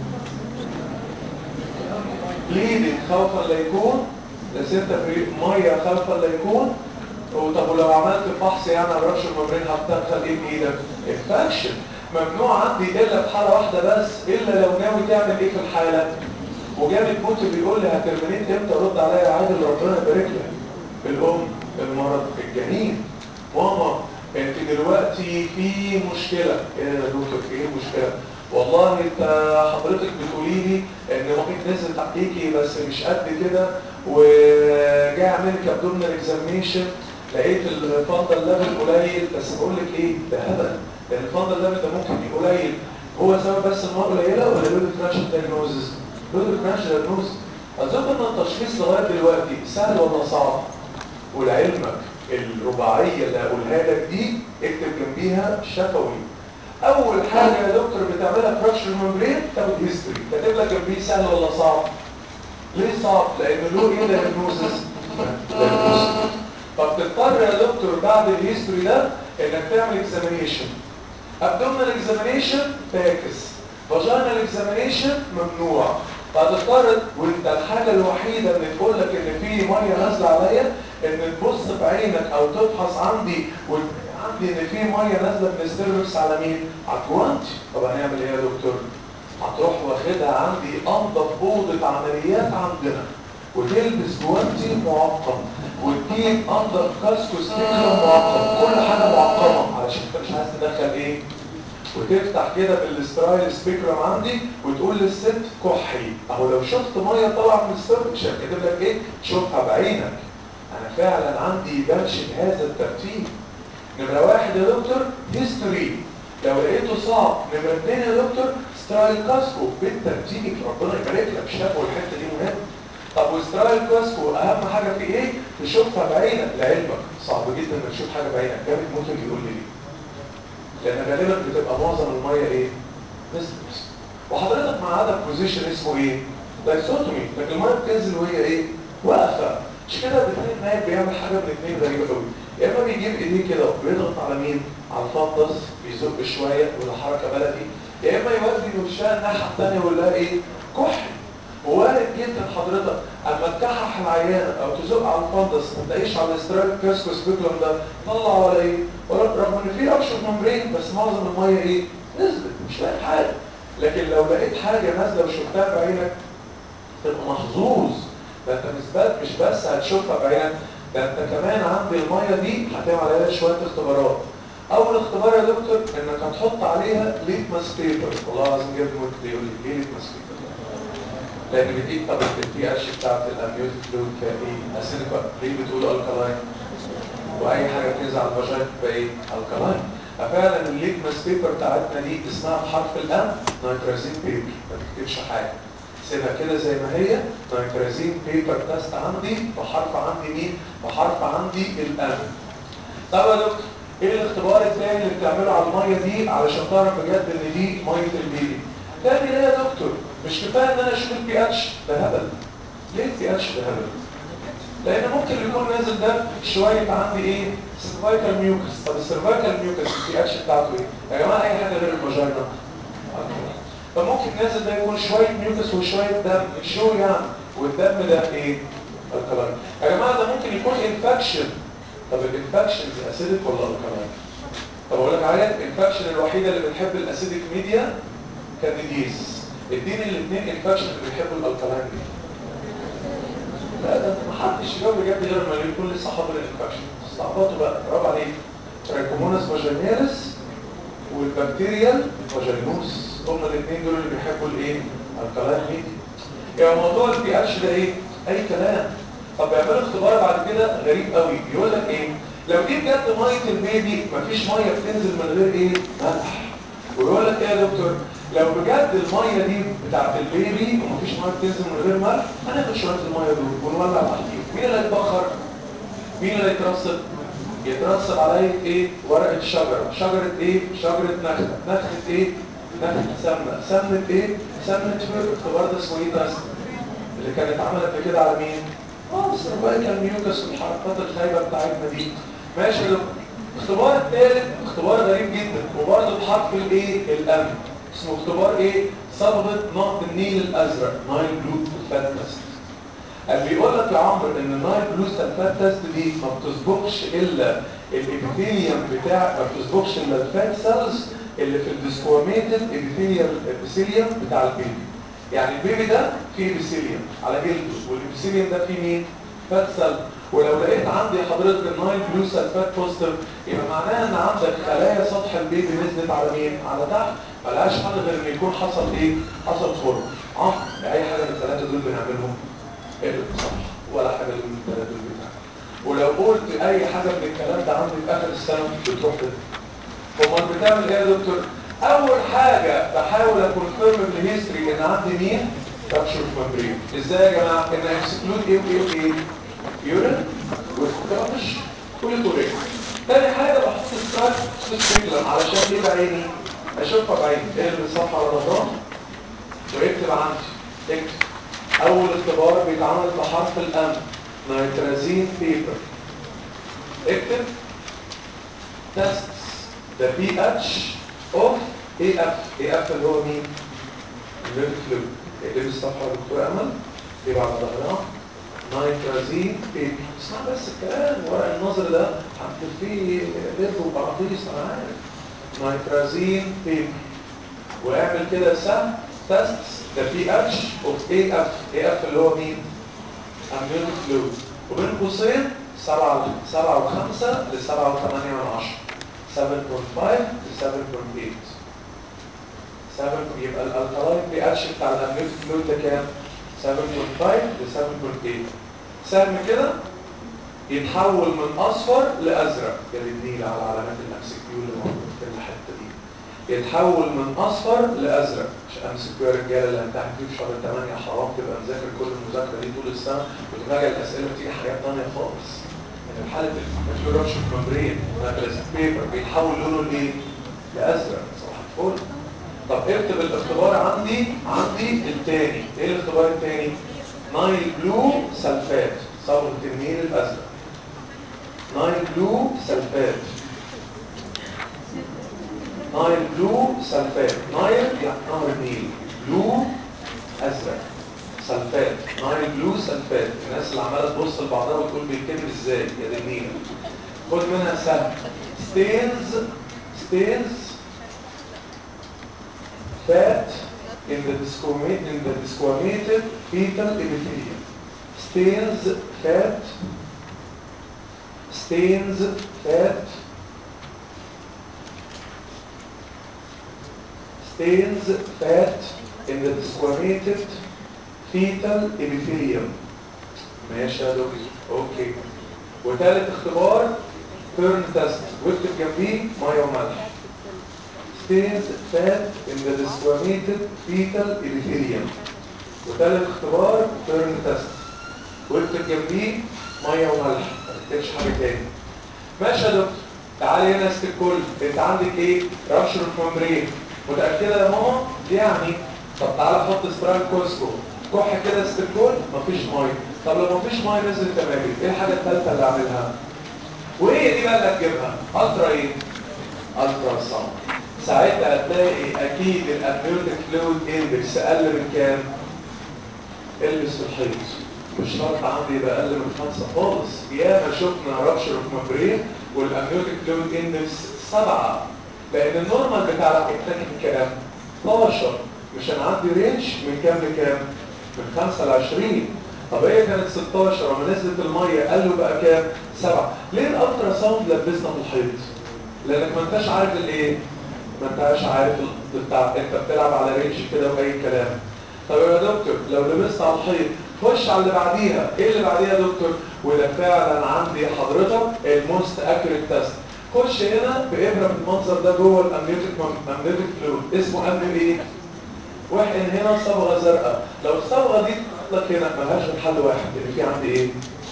بليدنج خوفا لا يكون لسنت فريق ميه خوفا لا يكون طب ولو عملت فحص يعني على رش الممرين هتدخل ايه بايدك انفكشن ممنوع عندي الا في حاله واحده بس الا لو ناوي تعمل ايه في الحاله وجامد موت بيقول لي هترمينيت امتى رد عليا يا عادل ربنا يبارك لك الام المرض الجنين ماما انت دلوقتي في مشكله ايه يا دكتور ايه المشكله والله انت حضرتك بتقولي لي ان ممكن نزلت عليكي بس مش قد كده وجاي اعمل لك ابدومينال اكزامينشن لقيت الفندل ليفل قليل بس بقول لك ايه ده هبل لان الفندل ليفل ده ممكن يبقى قليل هو سبب بس ان هو قليله ولا لود كراش دايجنوزز لود كراش دايجنوز اظن ان التشخيص لغايه دلوقتي سهل ولا صعب ولعلمك الرباعيه اللي هقولها لك دي اكتب جنبيها شفوي اول حاجه يا دكتور بتعملها فراكشر ممبرين تاخد هيستوري كاتب لك جنبيه سهل ولا صعب ليه صعب لان له ايه دايجنوزز فبتضطر يا دكتور بعد الهيستوري ده انك تعمل اكزامينيشن ابدومينال اكزامينيشن فاكس فاجينال اكزامينيشن ممنوع فهتضطر وانت الحاجه الوحيده اللي تقول لك ان في ميه نازله عليا ان تبص بعينك او تفحص عندي عندي ان في ميه نازله من السيرفكس على مين؟ على الجوانتي طب هنعمل ايه يا دكتور؟ هتروح واخدها عندي انضف اوضه عمليات عندنا وتلبس جوانتي معقم وتجيب انضف كاسكو ستيكر معقم كل حاجه معقمه علشان انت مش عايز تدخل ايه؟ وتفتح كده بالاسترايل سبيكرم عندي وتقول للست كحي اهو لو شفت ميه طالعه من السيرفكس كاتب لك ايه؟ شوفها بعينك انا فعلا عندي بمشي بهذا الترتيب نمرة واحد يا دكتور هيستوري لو لقيته صعب نمرة اتنين يا دكتور سترايل كاسكو بالترتيب ربنا يبارك لك شافوا الحتة دي مهمة طب وسترايل كاسكو اهم حاجة في ايه؟ تشوفها بعينك لعلمك صعب جدا انك تشوف حاجة بعينك جامد ممكن يقول لي ليه لان غالبا بتبقى معظم المية ايه؟ نزلت وحضرتك مع هذا بوزيشن اسمه ايه؟ دايسوتومي لكن المية بتنزل وهي ايه؟ واقفة مش كده بتلاقي النايب بيعمل حاجة من الاثنين غريبة قوي يا اما بيجيب ايديه كده وبيضغط على مين على الفطس بيزق شويه ولا حركه بلدي يا اما يودي وشها الناحيه الثانيه ويقول لها ايه كحل ووارد جدا حضرتك اما تكحح العيانه او تزق على الفندس ما تلاقيش على الاسترايك كاسكو سبيكلم ده طلع ولا ايه ولا رغم ان في ابشر ممبرين بس معظم الميه ايه نزلت مش لاقي حاجه لكن لو لقيت حاجه نازله وشفتها بعينك تبقى محظوظ ده انت مثبت مش بس هتشوفها بعينك ده انت كمان عند الميه دي هتعمل عليها شويه اختبارات اول اختبار يا دكتور انك هتحط عليها ليتماس بيبر والله العظيم جاب موت بيقول لي ليه ليتماس بيبر لان بتجيب طب البي اتش بتاعت الاميوت فلويد فيها ايه اسيدك ليه بتقول الكلاين واي حاجه بتنزل على الفاجين تبقى ايه الكلاين ففعلا الليتماس بيبر بتاعتنا دي اسمها بحرف الام نيتروزين بيبر ما تكتبش حاجه سيبها كده زي ما هي نيتروزين بيبر تيست عندي بحرف عندي مين بحرف عندي الام طب يا دكتور ايه الاختبار الثاني اللي بتعمله على الميه دي علشان تعرف بجد ان دي ميه البيبي تاني ليه يا دكتور مش كفايه ان انا اشوف البي اتش ده هبل ليه البي اتش ده هبل لان ممكن يكون نازل ده شويه عندي ايه سيرفايكال ميوكس طب السيرفايكال ميوكس البي اتش بتاعته ايه يا جماعه اي حاجه غير الفاجينا فممكن نازل ده يكون شويه ميوكس وشويه دم شو يعني والدم ده ايه الكلاين يا جماعه ده ممكن يكون انفكشن طب الانفكشن اسيدك ولا الكلاين طب اقول لك عليها الانفكشن الوحيده اللي بتحب الاسيدك ميديا كانديديز اديني الاثنين انفكشن اللي بيحبوا الالكلاين دي لا ده محدش يجاوب بجد غير ما يكون لسه حاضر الانفكشن استعبطوا بقى برافو عليك تراكمونس فاجيناليس والبكتيريال فاجينوس هما الاثنين دول اللي بيحبوا الايه الكلاين ميديا يعني موضوع البي اتش ده ايه اي كلام طب بيعملوا اختبار بعد كده غريب قوي يقول لك ايه لو دي بجد ميه البيبي مفيش ميه بتنزل من غير ايه ملح ويقول لك ايه يا دكتور لو بجد الميه دي بتاعت البيبي ومفيش ميه بتنزل من غير ملح هناخد شويه الميه دول ونولع تحتيهم مين اللي هيتبخر مين اللي هيترسب يترسب عليه ايه ورقه شجره شجره ايه شجره نخله نخله ايه نخله سمنه سمنه ايه سمنه فير اختبار ده اسمه ايه تست اللي كانت عملت قبل كده على مين اه السيرفايكال ميوكس والحركات الخايبه بتاعتنا دي ماشي يا دكتور الاختبار الثالث اختبار غريب جدا وبرضه بحرف الايه الام اسمه اختبار ايه صبغه نهر النيل الازرق نايل بلو فات تيست قال بيقول لك يا عمرو ان النايل بلو سلفات تيست دي ما بتسبقش الا الابيثيليوم بتاع ما بتسبقش الا الفات سيلز اللي في الديسكوميتد ابيثيليوم بتاع البيبي يعني البيبي ده فيه ابيثيليوم على جلده والابيثيليوم ده فيه مين فات سيل ولو لقيت عندي حضرتك النايل بلو سلفات بوزيتيف يبقى معناها ان عندك خلايا سطح البيبي نزلت على مين على تحت ملهاش حل غير ان يكون حصل ايه حصل خرم اه اي حاجه من الثلاثه دول بنعملهم اقلب صح ولا حاجه من الثلاثه دول بتاعك ولو قلت اي حاجه من الكلام ده عندي في اخر السنه بتروح كده امال بتعمل ايه يا دكتور اول حاجه بحاول اكونفيرم بالهيستوري ان عندي مين رابشر ممبرين ازاي يا جماعه ان اكسكلود ايه وايه وايه يورين والكرامش والكوريك تاني حاجه بحط سترايك سبيكلم علشان ايه بعيني اشوفها بعيني اقلب الصفحه على ظهرها واكتب عندي اكتب اول اختبار بيتعمل بحرف الام نيترازين بيبر اكتب tests the pH of AF AF اللي هو مين؟ الليمف فلويد اقلب الصفحة يا دكتور أمل اكتب على ظهرها نيترازين بيبي اسمع بس الكلام ورق النظر ده هكتب فيه لب وبراطيس انا عارف نيترازين بيبي واعمل كده سهم tests the pH of AF AF اللي هو مين؟ اميون فلويد وبين قوسين 7 7 و5 ل 7 و8 من 10 7.5 ل 7.8 7 يبقى الالكالاين بي اتش بتاع الاميون فلويد ده كام 7.5 ل 7.8 سهم كده يتحول من اصفر لازرق يا النيل على علامات الامسكيو اللي موجود في الحته دي يتحول من اصفر لازرق مش امسكيو يا رجاله اللي هنتعب فيه في شهر 8 حرام تبقى مذاكر كل المذاكره دي طول السنه وتراجع الاسئله بتيجي حاجات ثانيه خالص يعني حاله الفلورابشن ممبرين بيبر بيتحول لونه لايه؟ لازرق صباح الفل طب اكتب الاختبار عندي عندي الثاني ايه الاختبار الثاني؟ نايل بلو سلفات صبغه النيل الازرق نايل بلو سلفات نايل بلو سلفات نايل يعني نهر النيل بلو ازرق سلفات نايل بلو سلفات الناس اللي عماله تبص لبعضها وتقول بيتكتب ازاي يا دي النيل خد منها سهم ستينز ستينز fat in the disquamated in the disquamated fetal epithelium stains fat stains fat stains fat in the disquamated fetal epithelium ماشي يا دكتور اوكي وثالث اختبار بيرن تيست واكتب جنبيه ميه وملح stains fat in the disquamated fetal epithelium وثالث اختبار بيرن تيست واكتب جنبيه ميه وملح ما تكتبش حاجه تاني ماشي يا دكتور تعالي هنا است الكل انت عندك ايه رابشر ممبرين متاكده يا ماما يعني طب تعالى حط سترايل كوسكو كح كده است الكل مفيش ميه طب لو مفيش ميه نزل تمامي ايه الحاجه الثالثه اللي اعملها وايه دي بقى اللي هتجيبها الترا ايه الترا ساوند ساعتها هتلاقي اكيد الامنيوتيك فلويد اندكس اقل من كام البس في الحيط مش شرط عندي يبقى اقل من خمسة خالص ياما شفنا رابشر اوف ممبرين والامنيوتيك فلويد اندكس سبعة لان النورمال بتاع الحيتان كام 12 مش انا عندي رينج من كام لكام من 5 ل 20 طب هي كانت 16 وما نزلت الميه قالوا بقى كام 7 ليه الالترا ساوند لبسنا في الحيط لانك ما انتش عارف الايه ما انتش عارف بتاع انت بتلعب على رينج كده واي كلام طب يا دكتور لو لبست على الحيط خش على اللي بعديها ايه اللي بعديها يا دكتور وده فعلا عندي حضرتك الموست اكيوريت تيست خش هنا بابره بالمنظر ده جوه الامنيوتيك امنيوتيك فلويد اسمه امن ايه واحد هنا صبغه زرقاء لو الصبغه دي لك هنا ملهاش غير حل واحد اللي في عندي ايه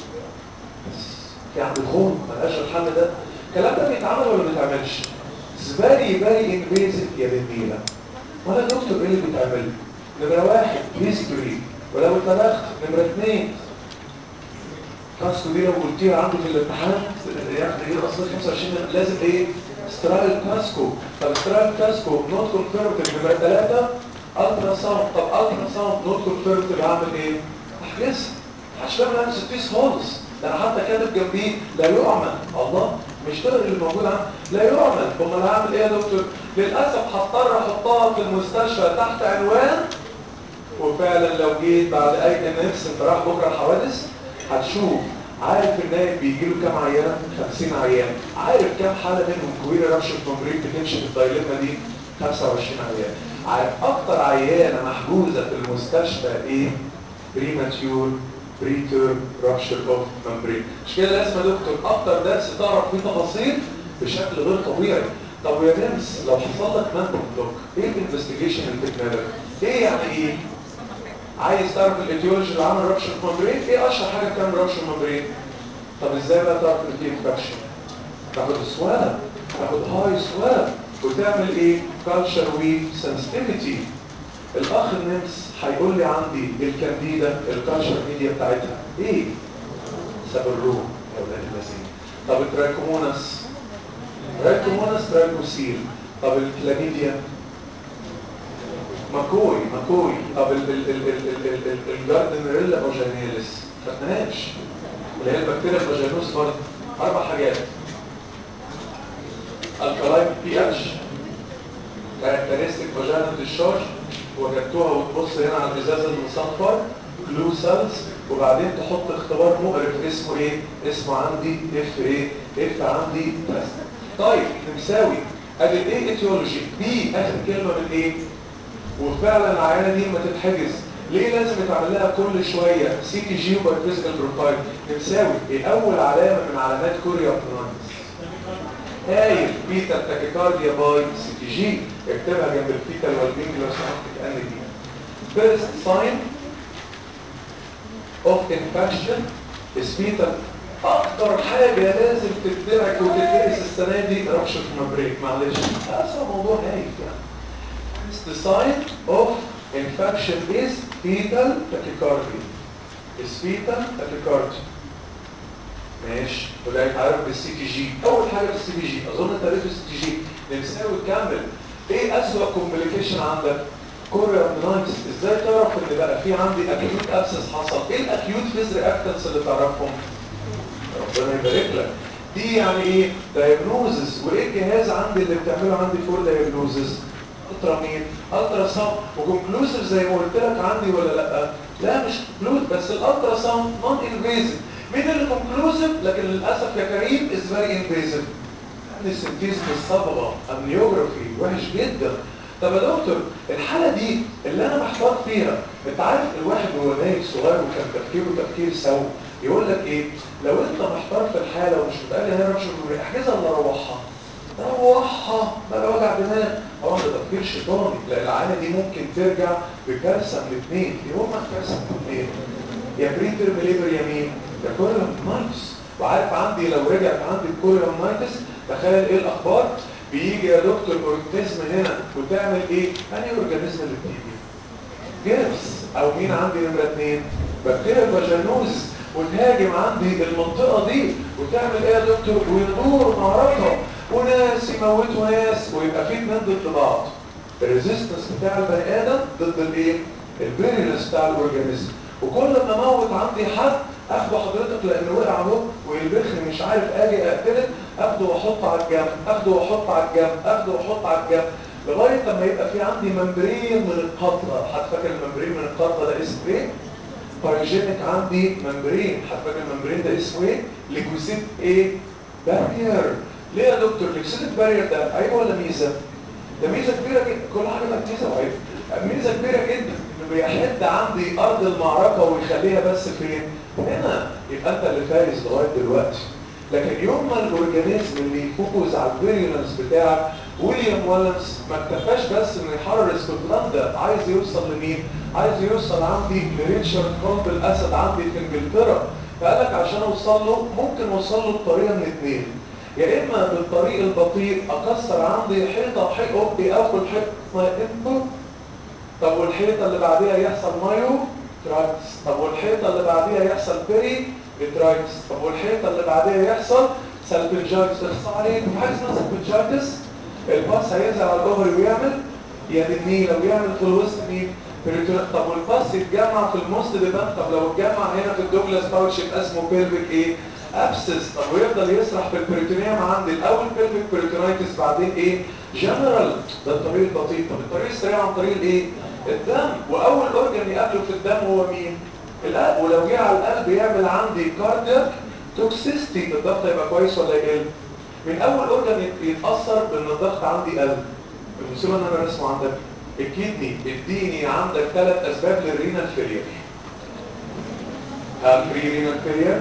في عندي خون ملهاش غير الحل ده الكلام ده بيتعمل ولا ما بيتعملش فيري فيري انفيزيف يا بالنيله ولا دكتور ايه اللي بيتعمل نمره واحد هيستوري ولو اتلغت نمره اثنين كاسكو دي لو قلتيها عندي في الامتحان ياخد ايه اصلا 25 لازم ايه سترايل كاسكو طب سترايل كاسكو نوت كونفيرمتيف نمره ثلاثه الترا ساوند طب الترا ساوند نوت كونفيرمتيف اعمل ايه؟ احجزها مش فاهم انا ستيس خالص ده انا حتى كاتب جنبيه لا يعمل الله مش ده اللي موجود عندي لا يعمل امال هعمل ايه يا دكتور؟ للاسف هضطر احطها في المستشفى تحت عنوان وفعلا لو جيت بعد اي نفس انت رايح بكره الحوادث هتشوف عارف النايب بيجي له كام عيان 50 عيان عارف كام حاله منهم كويري رابشر ممبرين بتمشي في الدايلما دي 25 عيان عارف اكتر عيانه محجوزه في المستشفى ايه بريماتيور بريتير رابشر اوف ممبرين مش كده لازم يا دكتور اكتر درس تعرف فيه تفاصيل بشكل غير طبيعي طب يا نمس لو حصل لك مان بلوك ايه الانفستيجيشن اللي في دماغك ايه يعني ايه عايز تعرف الايديولوجي اللي عمل رابشر ممبرين ايه اشهر حاجه بتعمل رابشر ممبرين طب ازاي بقى تعرف ان في انفكشن تاخد سواب تاخد هاي سواب وتعمل ايه كالتشر وي سنسيتيفيتي الاخ النمس هيقول لي عندي الكانديدا الكالتشر ميديا بتاعتها ايه سبروه يا ولاد اللذين طب الترايكوموناس ترايكوموناس ترايكوسيل طب الكلاميديا ماكوي ماكوي طب ال ال ال ال ال ال ال الجاردنريلا فاجيناليس خدناهاش اللي هي البكتيريا فاجينوس برضه اربع حاجات الكلاين بي اتش كاركترستيك فاجينال ديشارج وجدتوها وتبص هنا على الازاز المصنفر كلو سيلز وبعدين تحط اختبار مقرف اسمه ايه اسمه عندي اف ايه اف عندي تست طيب نساوي ادي الايه ايتيولوجي بي اخر كلمه بالايه وفعلا العيانه دي لما تتحجز ليه لازم يتعمل لها كل شويه سي تي جي وبايفيزيكال بروفايل نساوي ايه اول علامه من علامات كوريا برونايتس هايل بيتا تاكيكارديا باي سي تي جي اكتبها جنب الفيتال والبينج لو سمحت تأني بيها فيرست ساين اوف انفكشن سبيتال اكتر حاجه لازم تدرك وتدرس السنه دي ربشه مبريك معلش ده موضوع هايف يعني The sign of infection is fetal tachycardia. Is fetal tachycardia. ماشي وده يتعرف بالسي تي جي اول حاجه بالسي تي جي اظن انت قريت السي تي جي نساوي تكمل ايه اسوأ كومبليكيشن عندك كوريونايتس ازاي تعرف ان بقى في عندي اكيوت ابسس حصل ايه الاكيوت فيز رياكتنس اللي تعرفهم ربنا يبارك لك دي يعني ايه دايجنوزس وايه الجهاز عندي اللي بتعمله عندي فور دايجنوزس الترا مين الترا ساوند وكونكلوسيف زي ما قلت لك عندي ولا لا لا مش كونكلوز بس الالترا ساوند نون انفيزيف مين اللي كونكلوسيف لكن للاسف يا كريم از فيري انفيزيف السنتيز بالصبغه امنيوجرافي وحش جدا طب يا دكتور الحاله دي اللي انا محتار فيها انت عارف الواحد وهو نايم صغير وكان تفكيره تفكير سوي يقول لك ايه لو انت محتار في الحاله ومش متقال هنا مش احجزها ولا روحها روحها بقى وجع دماغ هو ده تفكير شيطاني لا العانه دي ممكن ترجع بكارثه من اثنين ايه هما الكارثه من اثنين يا بريتر بليبر يمين يا كوريوم نايتس وعارف عندي لو رجعت عندي الكوريوم نايتس تخيل ايه الاخبار بيجي يا دكتور اورجانيزم هنا وتعمل ايه انهي اورجانيزم اللي بتيجي جيرس او مين عندي نمره اثنين بكتيريا فاجينوز وتهاجم عندي المنطقه دي وتعمل ايه يا دكتور ويدور معركه وناس يموتوا ناس ويبقى في اتنين ضد بعض الريزيستنس بتاع البني ادم ضد الايه الفيرينس بتاع الاورجانيزم وكل ما اموت عندي حد اخده حضرتك لانه وقع اهو ويلبخني مش عارف اجي اقتله اخده واحطه على الجنب اخده واحطه على الجنب اخده واحطه على الجنب لغايه لما يبقى في عندي ممبرين من القطره حد فاكر الممبرين من القطره ده اسمه ايه بايجينيك عندي ممبرين حد فاكر الممبرين ده اسمه ايه ليكوسيت ايه بارير ليه يا دكتور ليكوسيت بارير ده عيب ولا ميزه ده ميزه كبيره جدا كل حاجه بقت ميزه وعيب ميزه كبيره جدا انه بيحد عندي ارض المعركه ويخليها بس فين هنا يبقى انت اللي فايز لغايه دلوقتي لكن يوم ما الاورجانيزم اللي يفوز على الفيريولنس بتاعك ويليام والنس ما اكتفاش بس انه يحرر اسكتلندا عايز يوصل لمين عايز يوصل عندي لريتشارد قلب الاسد عندي في انجلترا فقال لك عشان اوصل له ممكن اوصل له بطريقه من اثنين يا اما بالطريق البطيء اكسر عندي حيطه حيطه اخد حيطه انبو طب والحيطه اللي بعديها يحصل مايو ترايتس طب والحيطه اللي بعديها يحصل بيري ترايتس طب والحيطه اللي بعديها يحصل سالبنجايتس اخص عليك في حاجه اسمها سالبنجايتس الباص هينزل على الظهر ويعمل يد النيل او يعمل في الوسط مين طب والباص يتجمع في الموست ديبان طب لو اتجمع هنا في الدوجلاس باوتش يبقى اسمه بيلفيك ايه ابسس طب ويفضل يسرح في البريتونيوم عندي الاول بيلفيك بريتونايتس بعدين ايه جنرال ده الطريق البطيء طب الطريق السريع عن طريق الايه الدم واول اورجن يقابله في الدم هو مين القلب ولو جه على القلب يعمل عندي كاردياك توكسيستي الضغط هيبقى كويس ولا يقل من اول اورجن يتاثر بان الضغط عندي قل المصيبه ان انا رسمه عندك الكدني اديني عندك ثلاث اسباب للرينال فيلير هل في رينال فيلير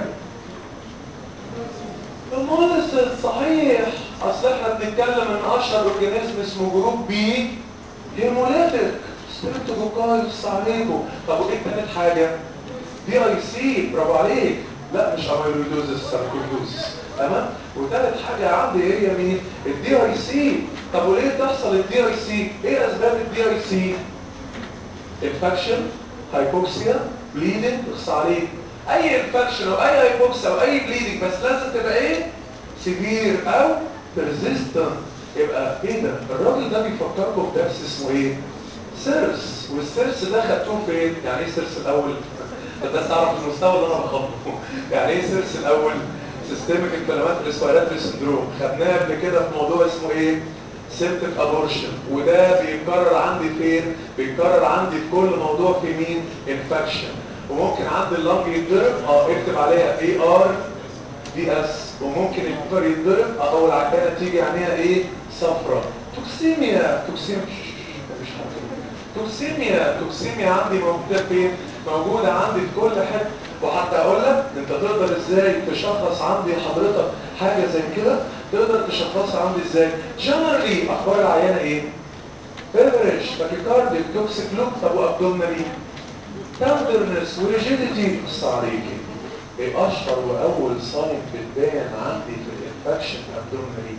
المونس صحيح اصل احنا بنتكلم ان اشهر اورجانيزم اسمه جروب بي هيموليتيك ستريبتوكوكايتس عليكم طب وايه تالت حاجه دي اي سي برافو عليك لا مش اميلويدوزس ساركويدوزس تمام وثالث حاجه عندي هي مين الدي اي سي طب وليه تحصل الدي اي سي ايه اسباب الدي اي سي انفكشن هايبوكسيا بليدنج بص عليه اي انفكشن او اي هايبوكسيا او اي بليدنج بس لازم تبقى ايه سيفير او persistent يبقى ايه ده الراجل ده بيفكركم بدرس اسمه ايه سيرس والسيرس ده خدتوه فين يعني ايه سيرس الاول بس تعرف المستوى اللي انا بخاطبه يعني ايه سيرس الاول سيستميك انفلاماتوري ريسبيراتوري سندروم خدناه قبل كده في موضوع اسمه ايه سيبتك ابورشن وده بيتكرر عندي فين بيتكرر عندي في كل موضوع في مين انفكشن وممكن عندي اللنج يتضرب اه اكتب عليها اي ار دي اس وممكن الكفر يتضرب اه اول عكانه تيجي عليها ايه صفرة توكسيميا توكسيميا مفيش حاجه توكسيميا توكسيميا عندي موجوده فين موجوده عندي في كل حته وحتى اقول لك انت تقدر ازاي تشخص عندي حضرتك حاجه زي كده تقدر تشخصها عندي ازاي جنرالي اخبار العيانه ايه فيفرش تاكيكارديك توكسيك لوك طب وابدومينالي تندرنس وريجيديتي بص عليكي ايه اشهر واول ساين بتبان عندي في الانفكشن ابدومينالي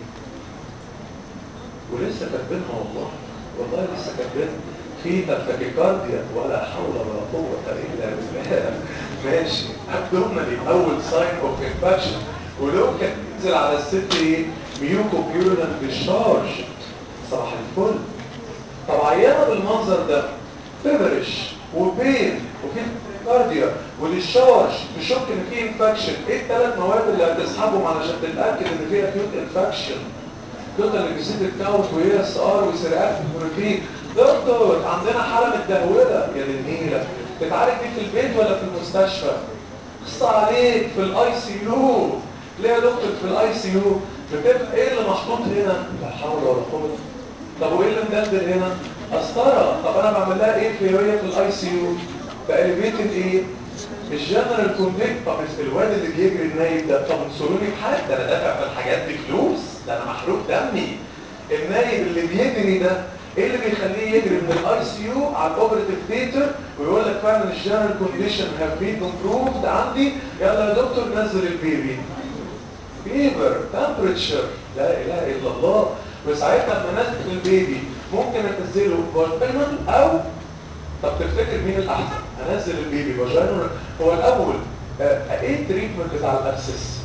ولسه كاتبينها والله والله لسه كاتبينها في تاكيكارديا ولا حول ولا قوه الا بالله ماشي ابدومينالي اول ساين اوف انفكشن ولو كان ينزل على الست ايه ميوكو بيورنال ديشارج صباح الفل طب عيانه بالمنظر ده فيبرش وبين وفي كارديا وديشارج تشك ان في انفكشن ايه الثلاث مواد اللي هتسحبهم علشان تتاكد ان في اكيوت انفكشن توتال ليكوسيتيك كاونت واي اس ار وسرقات بروتين دكتور عندنا حاله متدهوله يا للنيله تتعالج دي في البيت ولا في المستشفى قص عليك في الاي سي يو ليه يا دكتور في الاي سي يو بتبقى ايه اللي محطوط هنا لا حول ولا قوه طب وايه اللي مدلدل هنا قسطره طب انا بعمل لها ايه في وهي في الاي سي يو باليفيتد ايه الجنرال كونفيك طب الواد اللي بيجري النايب ده طب انصروني بحاجه ده انا دافع في الحاجات دي فلوس ده انا محروق دمي النايب اللي بيجري ده ايه اللي بيخليه يجري من الاي سي يو على الاوبريتيف ثيتر ويقول لك فعلا الجنرال كونديشن هاف بين امبروفد عندي يلا يا دكتور نزل البيبي فيفر تمبريتشر لا اله الا الله وساعتها لما نزل البيبي ممكن انزله فاجينال او طب تفتكر مين الاحسن انزل البيبي فاجينال هو الاول آه ايه التريتمنت بتاع الابسس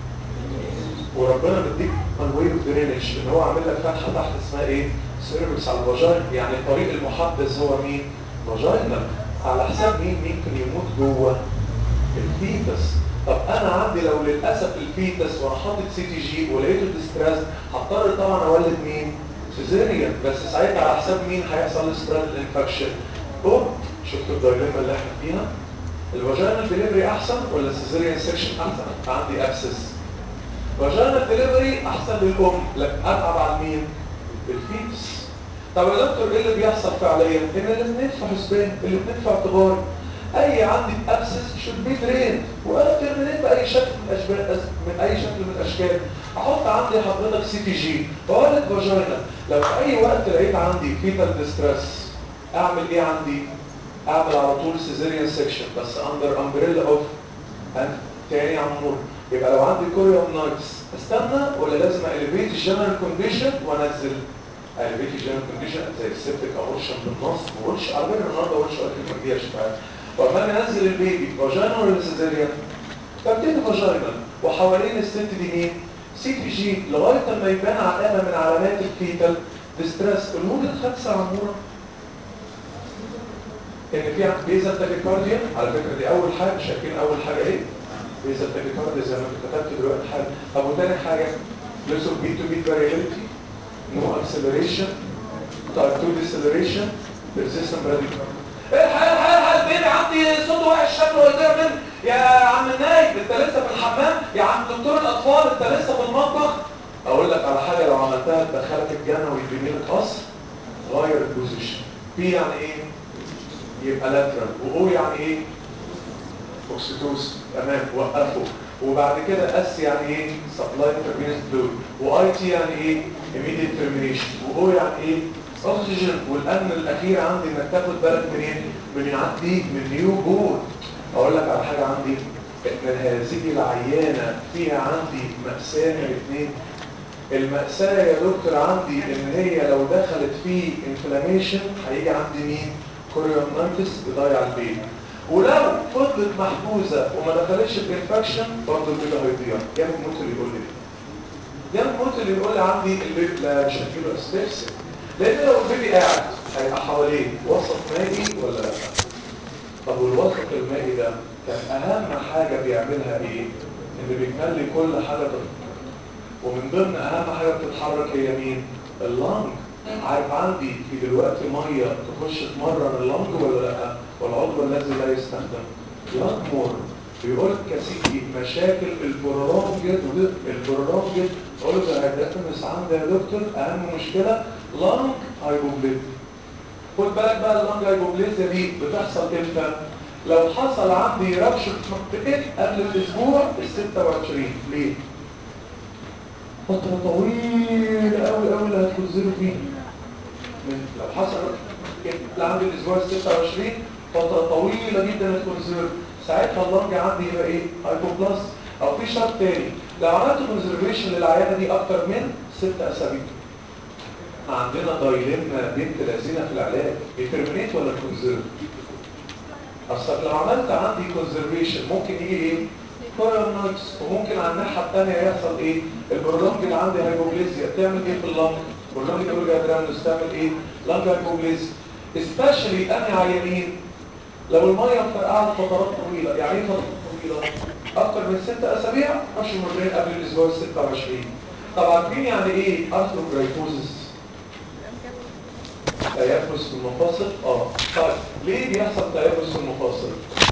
وربنا مديك الواي اوف درينج ان هو عامل لك فتحه تحت اسمها ايه سيرفكس على الفاجين يعني الطريق المحدث هو مين فاجينال على حساب مين ممكن يموت جوه الفيتس طب انا عندي لو للاسف الفيتس وانا حاطط سي تي جي ولقيته ديستريس هضطر طبعا اولد مين سيزيريان بس ساعتها على حساب مين هيحصل ستريس انفكشن اوب شفتوا الدايليما اللي احنا فيها الفاجينال ديليفري احسن ولا السيزيريان سيكشن احسن عندي ابسس فاجينال ديليفري احسن للام لكن اتعب على مين الفيتس طب يا دكتور ايه اللي بيحصل فعليا ان الاثنين في حسبان الاثنين في اعتبار اي عندي ابسس شود بي درين وانا ترمينيت باي شكل من اشباه من اي شكل من الاشكال احط عندي حضرتك سي تي جي فولد فاجينا لو في اي وقت لقيت عندي فيتال ديستريس اعمل ايه عندي اعمل على طول سيزيريان سيكشن بس اندر امبريلا اوف تاني عمور يبقى لو عندي كوريوم نايتس استنى ولا لازم اليفيت الجنرال كونديشن وانزل اليفيت الجنرال كونديشن زي السبتك اورشن بالنص ما بقولش على فكره النهارده بقولش وقت المرجيه شويه وعمال انزل البيبي فاجينا ولا سيزيريان ببتدي فاجينا وحوالين الست دي مين سي تي جي لغايه لما يبان علامه من علامات الفيتال ديستريس الهود الخمسه عموره ان في بيزا تاكيكارديا على فكره دي اول حاجه شايفين اول حاجه ايه بيزا تاكيكارديا زي ما انت كتبت دلوقتي حاجه طب وتاني حاجه لسه بي تو بي فاريابيلتي نو اكسلريشن تايب 2 ديسلريشن ريزيستنت براديكال الحقيقه الحقيقه الحقيقه البيبي عندي صوته وحش شكله هيضيع مني يا عم النايب انت لسه في الحمام يا عم دكتور الاطفال انت لسه في المطبخ اقول لك على حاجه لو عملتها تدخلك الجنه ويديني لك قصر غير البوزيشن بي يعني ايه يبقى لاترال واو يعني ايه اوكسيتوس تمام وقفه وبعد كده اس يعني ايه سبلاي انترفينس فلويد واي تي يعني ايه immediate termination واو يعني ايه اكسجين والامن الاخير عندي انك تاخد بالك منين من يعدي من نيو بورن اقول لك على حاجه عندي ان هذه العيانه فيها عندي مأساة من الاثنين المأساة يا دكتور عندي ان هي لو دخلت في انفلاميشن هيجي عندي مين كوريونايتس يضيع البيبي ولو فضلت محجوزه وما دخلتش في انفكشن برضه البيبي هيضيع جامد موت اللي يقول لي ده الموت اللي يقول لي عندي البيبي لا مش هديله اسبكسل لان لو البيبي قاعد هيبقى حواليه وسط مائي ولا لا طب والوسط المائي ده كان اهم حاجه بيعملها ايه اللي بيخلي كل حاجه تتحرك ومن ضمن اهم حاجه بتتحرك هي مين اللنج عارف عندي في دلوقتي ميه تخش تمرن اللنج ولا لا والعضو الذي لا يستخدم يضمر بيقول كسيدي مشاكل البرولونجد البرولونجد اقول له ده هيدرس عندي يا دكتور اهم مشكله لانج هايبوبليزيا خد بالك بقى اللانج هايبوبليزيا دي بتحصل امتى لو حصل عندي ربشه منطقه قبل الاسبوع ال 26 ليه فتره طويله قوي قوي اللي هتكونزروا فيه من لو حصل اللي عندي الاسبوع ال 26 فتره طويله جدا هتكونزروا ساعتها اللنج عندي يبقى ايه هايبوبلاس او في شرط تاني لو عملت كونزرفيشن للعيانه دي اكتر من ست اسابيع عندنا دايلما بنت لذينه في العلاج يترمينيت ولا كونزرف اصل لو عملت عندي كونزرفيشن ممكن يجي ايه كورونايتس وممكن على الناحيه الثانيه يحصل ايه البرولونج اللي عندي هايبوبليزيا تعمل ايه في اللنج البرولونج يقول جادرانوس تعمل ايه لنج هايبوبليزيا especially انهي عيانين لو الميه فرقعت فترات طويله يعني ايه فترات طويله اكتر من ست اسابيع مش مرتين قبل الاسبوع ال 26 طب عارفين يعني ايه ارثروجرايفوزس تيبس في المفاصل اه طيب ليه بيحصل تيبس في المفاصل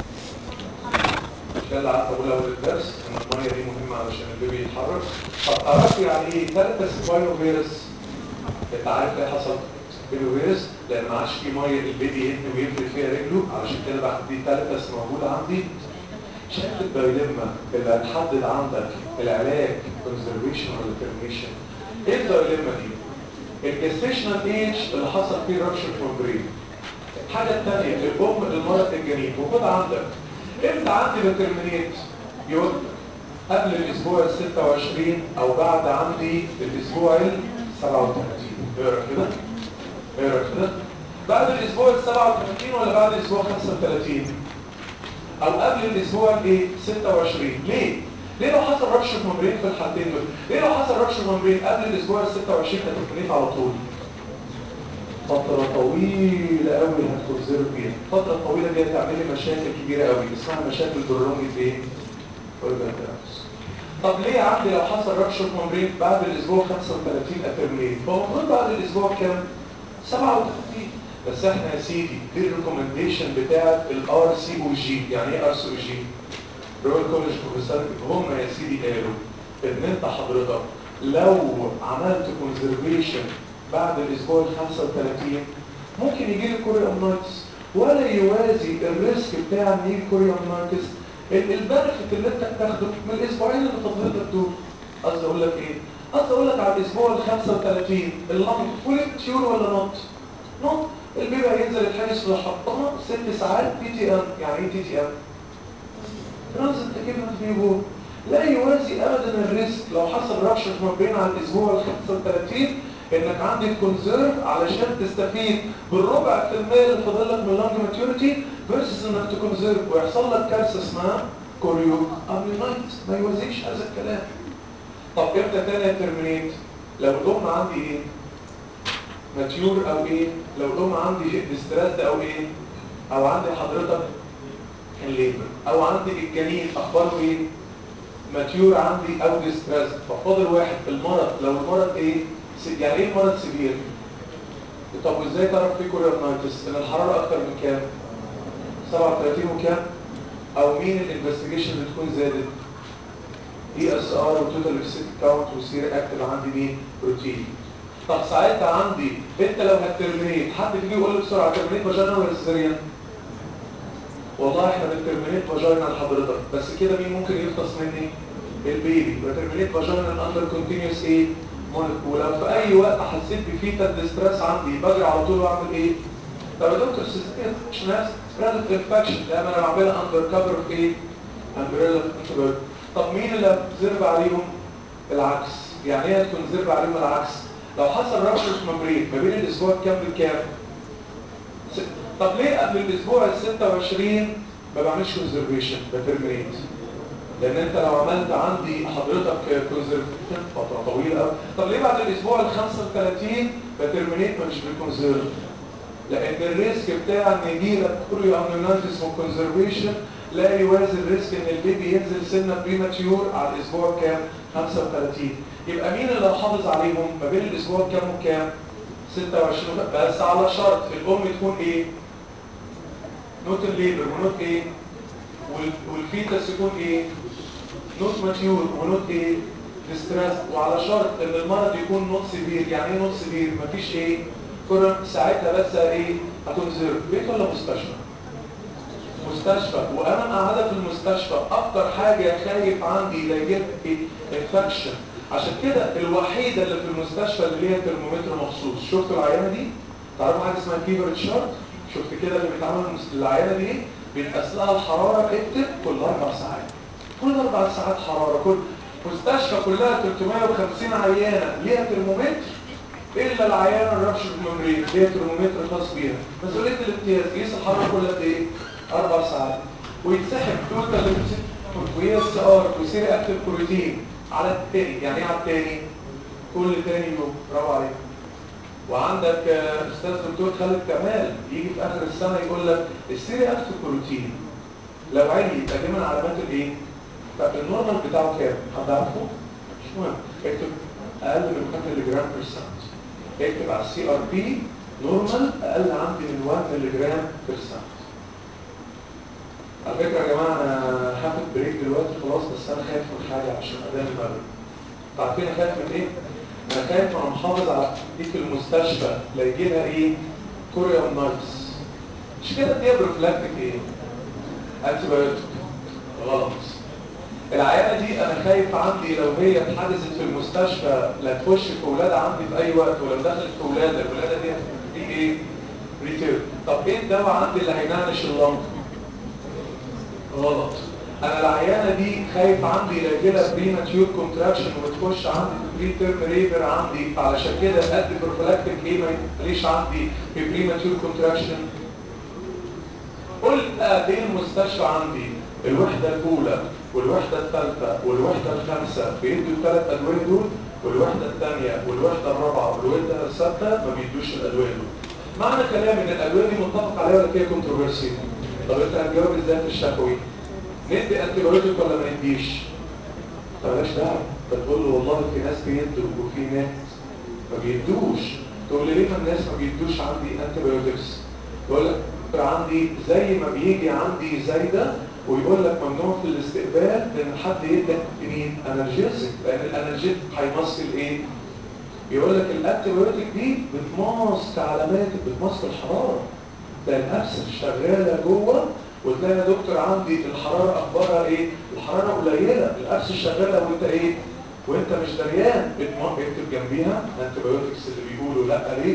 مش ده اللي قعدت اقول اول الدرس ان الميه دي مهمه علشان البيبي يتحرك طب تعرفوا يعني ايه ثلاثة سباينو فيروس انت عارف ليه حصل سباينو فيروس لان ما عادش في ميه البيبي يهد ويفرد فيها رجله علشان كده بقى دي ثلاثة موجوده عندي شايف الدايلما اللي هتحدد عندك العلاج كونزرفيشن ولا ترميشن ايه الدايلما دي الجستيشنال ايج اللي حصل فيه رابشر ممبرين الحاجة الثانية الأم المرض الجنين وخد عندك امتى عندي بترمينيت يقول قبل الأسبوع ال 26 أو بعد عندي الأسبوع ال 37 اقرا كده اقرا كده بعد الأسبوع ال 37 ولا بعد الأسبوع 35 أو قبل الأسبوع الايه 26 ليه؟ ليه لو حصل ربش ممبرين في الحالتين دول؟ ليه لو حصل ربش ممبرين قبل الاسبوع ال 26 هتتكلف على طول؟ فترة طويلة قوي هتكونزرف فيها، الفترة الطويلة دي هتعمل لي مشاكل كبيرة قوي، اسمها مشاكل برولونج ايه؟ اورجانتراكس. طب ليه عندي لو حصل ربش ممبرين بعد الاسبوع 35 اترميت؟ هو المفروض بعد الاسبوع كام؟ 37 بس احنا يا سيدي دي الريكومنديشن بتاعت الار سي او جي، يعني ايه ار سي او جي؟ رويال كولج بروفيسور هم يا سيدي قالوا ان انت حضرتك لو عملت كونزرفيشن بعد الاسبوع ال 35 ممكن يجي لي كوريومنايتس ولا يوازي الريسك بتاع ان يجي كوريومنايتس البنفيت اللي انت بتاخده من الاسبوعين اللي فاضلين دول قصدي اقول لك ايه؟ قصدي اقول لك على الاسبوع ال 35 اللنج فول تيور ولا نوت؟ نوت البيبي هينزل يتحجز في الحضانه ست ساعات بي تي ام يعني ايه تي تي ام؟ ترانزيت كلمة فيبو لا يوازي ابدا الريسك لو حصل رابشر ما بين على الاسبوع ال 35 انك عندك كونزيرف علشان تستفيد بالربع في المية اللي فاضل لك من اللانج ماتيوريتي فيرسس انك تكونزيرف ويحصل لك كارثه اسمها كوريو اميونايتس ما يوازيش هذا الكلام طب امتى تاني ترمينيت لو الام عندي ايه ماتيور او ايه لو الام عندي ديستريس او ايه او عندي حضرتك الليبر او عندي الجنين اخباره ايه ماتيور عندي او ديستريس ففاضل واحد المرض لو المرض ايه يعني ايه المرض سيفير طب وازاي تعرف فيه كوريونايتس ان الحراره اكتر من كام 37 وكام او مين الانفستيجيشن اللي تكون زادت اي اس ار وتوتال ليكسيت كاونت وسير اكتف عندي مين بروتين طب ساعتها عندي انت لو هترمينيت حد يجي يقول لي بسرعه ترمينيت فاجينا ولا سيزيريان والله احنا بنترمينيت فاجينا لحضرتك بس كده مين ممكن يفطس مني البيبي بترمينيت فاجينا اندر كونتينيوس ايه ولو في اي وقت حسيت بفيتال ديستريس عندي بجري على طول واعمل ايه طب يا دكتور سيزيريان مش ناس رادت انفكشن لا ما انا بعملها اندر كفر في ايه امبريلا انتباه طب مين اللي هتزرب عليهم العكس يعني ايه هتكون زرب عليهم العكس لو حصل رابشر ممبرين ما بين الاسبوع كام بالكام طب ليه قبل الاسبوع ال 26 ما بعملش كونزرفيشن بترمينيت لان انت لو عملت عندي حضرتك كونزرفتيف فتره طويله قوي طب ليه بعد الاسبوع ال 35 بترمينيت مش بالكونزرف لان الريسك بتاع ان يجيلك كوريو امنونايتس وكونزرفيشن لا يوازي الريسك ان البيبي ينزل سنه بريماتيور على الاسبوع كام 35 يبقى مين اللي هحافظ عليهم ما بين الاسبوع كام وكام 26 بس على شرط الام تكون ايه نوت الليبر ونوت ايه وال- والفيتس يكون ايه نوت ماتيور ونوت ايه ديستريس وعلى شرط ان المرض يكون نوت سيفير يعني ايه نوت سيفير مفيش ايه كورن ساعتها بس ايه هتنزل بيت ولا مستشفى مستشفى وانا قاعده في المستشفى اكتر حاجه خايف عندي لا يجيب ايه انفكشن عشان كده الوحيده اللي في المستشفى اللي ليها ترمومتر مخصوص شفتوا العيانه دي تعرفوا حاجه اسمها فيفر تشارت شفت كده اللي بيتعمل المس- العيانه دي ايه بيتقاس لها الحراره اكتب كل اربع ساعات كل اربع ساعات حراره كل مستشفى كلها 350 عيانه ليها ترمومتر الا العيانه الربش الممرين ليها ترمومتر خاص بيها مسؤوليه الامتياز قيس الحراره كل قد ايه اربع ساعات ويتسحب توتال ليمفوسيت وي اس ار ويصير اكتف بروتين على التاني يعني ايه على التاني كل تاني يوم برافو عليك وعندك آه، استاذ دكتور خالد كمال يجي في اخر السنه يقول لك السيري اكتف بروتين لو عالي يبقى دي من علامات الايه طب النورمال بتاعه كام حد عارفه مش مهم اكتب اقل من 5 ملي جرام بير سنت اكتب على السي ار بي نورمال اقل عندي من 1 ملي جرام بير سنت على فكره يا جماعه انا هاخد بريك دلوقتي خلاص بس انا خايف من حاجه عشان اذان المغرب انتوا عارفين انا خايف من ايه؟ انا خايف وانا محافظ على دي في المستشفى لا يجي لها ايه؟ كوريون نايتس مش كده دي بروفلاكتيك ايه؟ انتي بايوتيك غلط العيانه دي انا خايف عندي لو هي اتحجزت في المستشفى لا تخش في ولاده عندي في اي وقت ولو دخلت في ولاده الولاده دي دي ايه؟ ريتيرن طب ايه الدواء عندي اللي هينعنش اللنج؟ غلط انا العيانه دي خايف عندي لا يجيلها بريماتيور كونتراكشن وتخش عندي بري تيرم ريبر عندي فعلشان كده قد بروفلاكتيك ايه ما ليش عندي في بريماتيور كونتراكشن قلت قد ايه المستشفى عندي الوحده الاولى والوحده الثالثه والوحده الخامسه بيدوا الثلاث ادويه دول والوحده الثانيه والوحده الرابعه والوحده السادسه ما بيدوش الادويه دول معنى كلامي ان الادويه دي متفق عليها ولا فيها كونتروفيرسي طب انت هتجاوب ازاي في الشفوي ندي انتي بايوتيك ولا ما نديش بلاش دعوه بتقول له والله في ناس بيدوا وفي ناس ما بيدوش تقول لي ليه ما الناس ما بيدوش عندي انتي بايوتكس يقول لك عندي زي ما بيجي عندي زايده ويقول لك ممنوع في الاستقبال ان حد يدي مين انرجيزك لان الانرجيزك هيمثل ايه يقول لك الانتي بايوتيك دي بتماسك علامات بتماسك الحراره ده الابسس شغاله جوه وتلاقي يا دكتور عندي الحراره اخبارها ايه الحراره قليله الابسس شغاله وانت ايه وانت مش دريان بتم- اكتب جنبيها انتي بايوتكس اللي بيقولوا لا ليه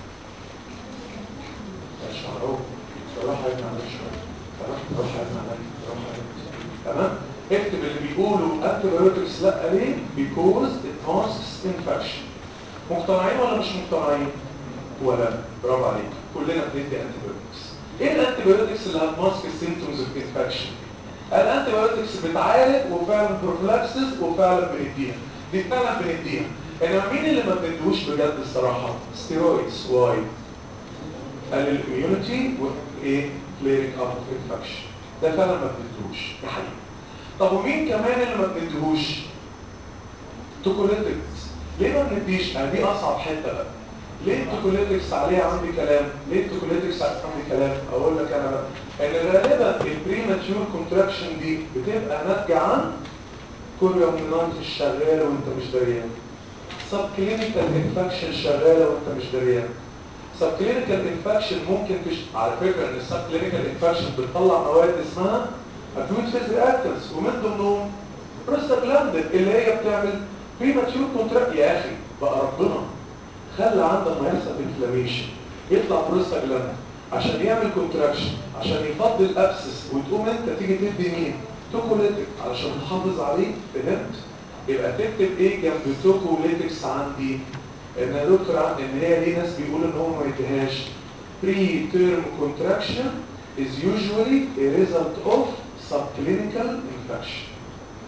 مش معروف بصراحه يا معلش بصراحه يا معلش بصراحه يا تمام اكتب اللي بيقولوا انتي بايوتكس لا ليه because it masks infection مقتنعين ولا مش مقتنعين ولا برافو عليك كلنا بندي انتي بايوتكس ايه الانتي بايوتكس اللي هتماسك السيمتومز اوف انفكشن الانتي بايوتكس بتعالج وفعلا بروفلاكسس وفعلا بنديها دي فعلا بنديها انما مين اللي ما بندوش بجد الصراحه ستيرويدز واي قلل الاميونيتي وايه كليرنج اب انفكشن ده فعلا ما بندوش ده حقيقي طب ومين كمان اللي ما بندهوش توكوليتكس ليه ما بنديش يعني دي اصعب حته بقى ليه التوكوليتكس عليها عندي كلام ليه التوكوليتكس عليها عندي كلام اقول لك انا بقى ان غالبا البريماتيور كونتراكشن دي بتبقى ناتجه عن كوريومينانت شغاله وانت مش دريان سب كلينيكال انفكشن شغاله وانت مش دريان سب كلينيكال انفكشن ممكن تش... على فكره ان السب كلينيكال انفكشن بتطلع مواد اسمها اكيوت فيز رياكتنس ومن ضمنهم بروستاجلاندين اللي هي بتعمل بريماتيور كونتراكت يا اخي بقى ربنا خلى عندك ما يحصل انفلاميشن يطلع بروستاجلاندين عشان يعمل كونتراكشن عشان يفضي الابسس وتقوم انت تيجي تدي مين توكوليتك علشان تحافظ عليه فهمت يبقى تكتب ايه جنب توكوليتكس عندي ان يا دكتور عندي ان هي دي ناس بيقولوا ان هو ما يديهاش pre term contraction is usually a result of subclinical infection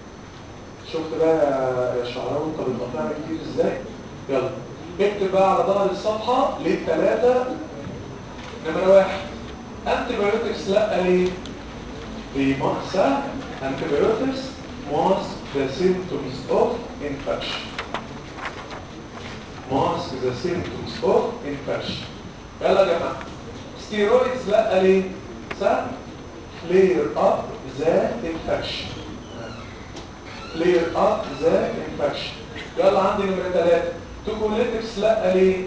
شفت بقى يا شعراوي انت بتقطعني كتير ازاي يلا اكتب بقى على ظهر الصفحه ليه ثلاثه نمره واحد انتي بايوتكس لا ليه ليه ما سهل انتي بايوتكس mask the symptoms of infection mask the symptoms of infection يلا يا جماعه ستيرويدز لا ليه سهل clear up the infection clear up the infection يلا عندي نمرة ثلاثة توكوليتكس لا ليه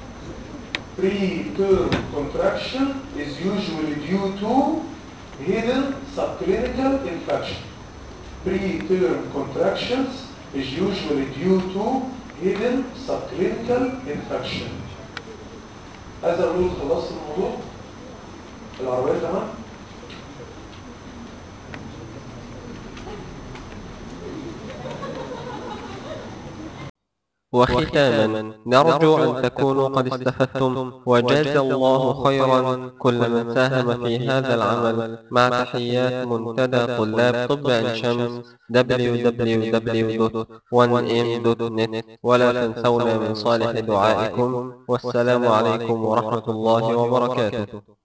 preterm contraction is usually due to hidden subclinical infection preterm contractions is usually due to hidden subclinical infection هذا الرول خلصت الموضوع العربية تمام وختاما نرجو أن تكونوا قد استفدتم وجاز الله خيرا كل من ساهم في هذا العمل مع تحيات منتدى طلاب طب عين شمس www.1m.net ولا تنسونا من صالح دعائكم والسلام عليكم ورحمة الله وبركاته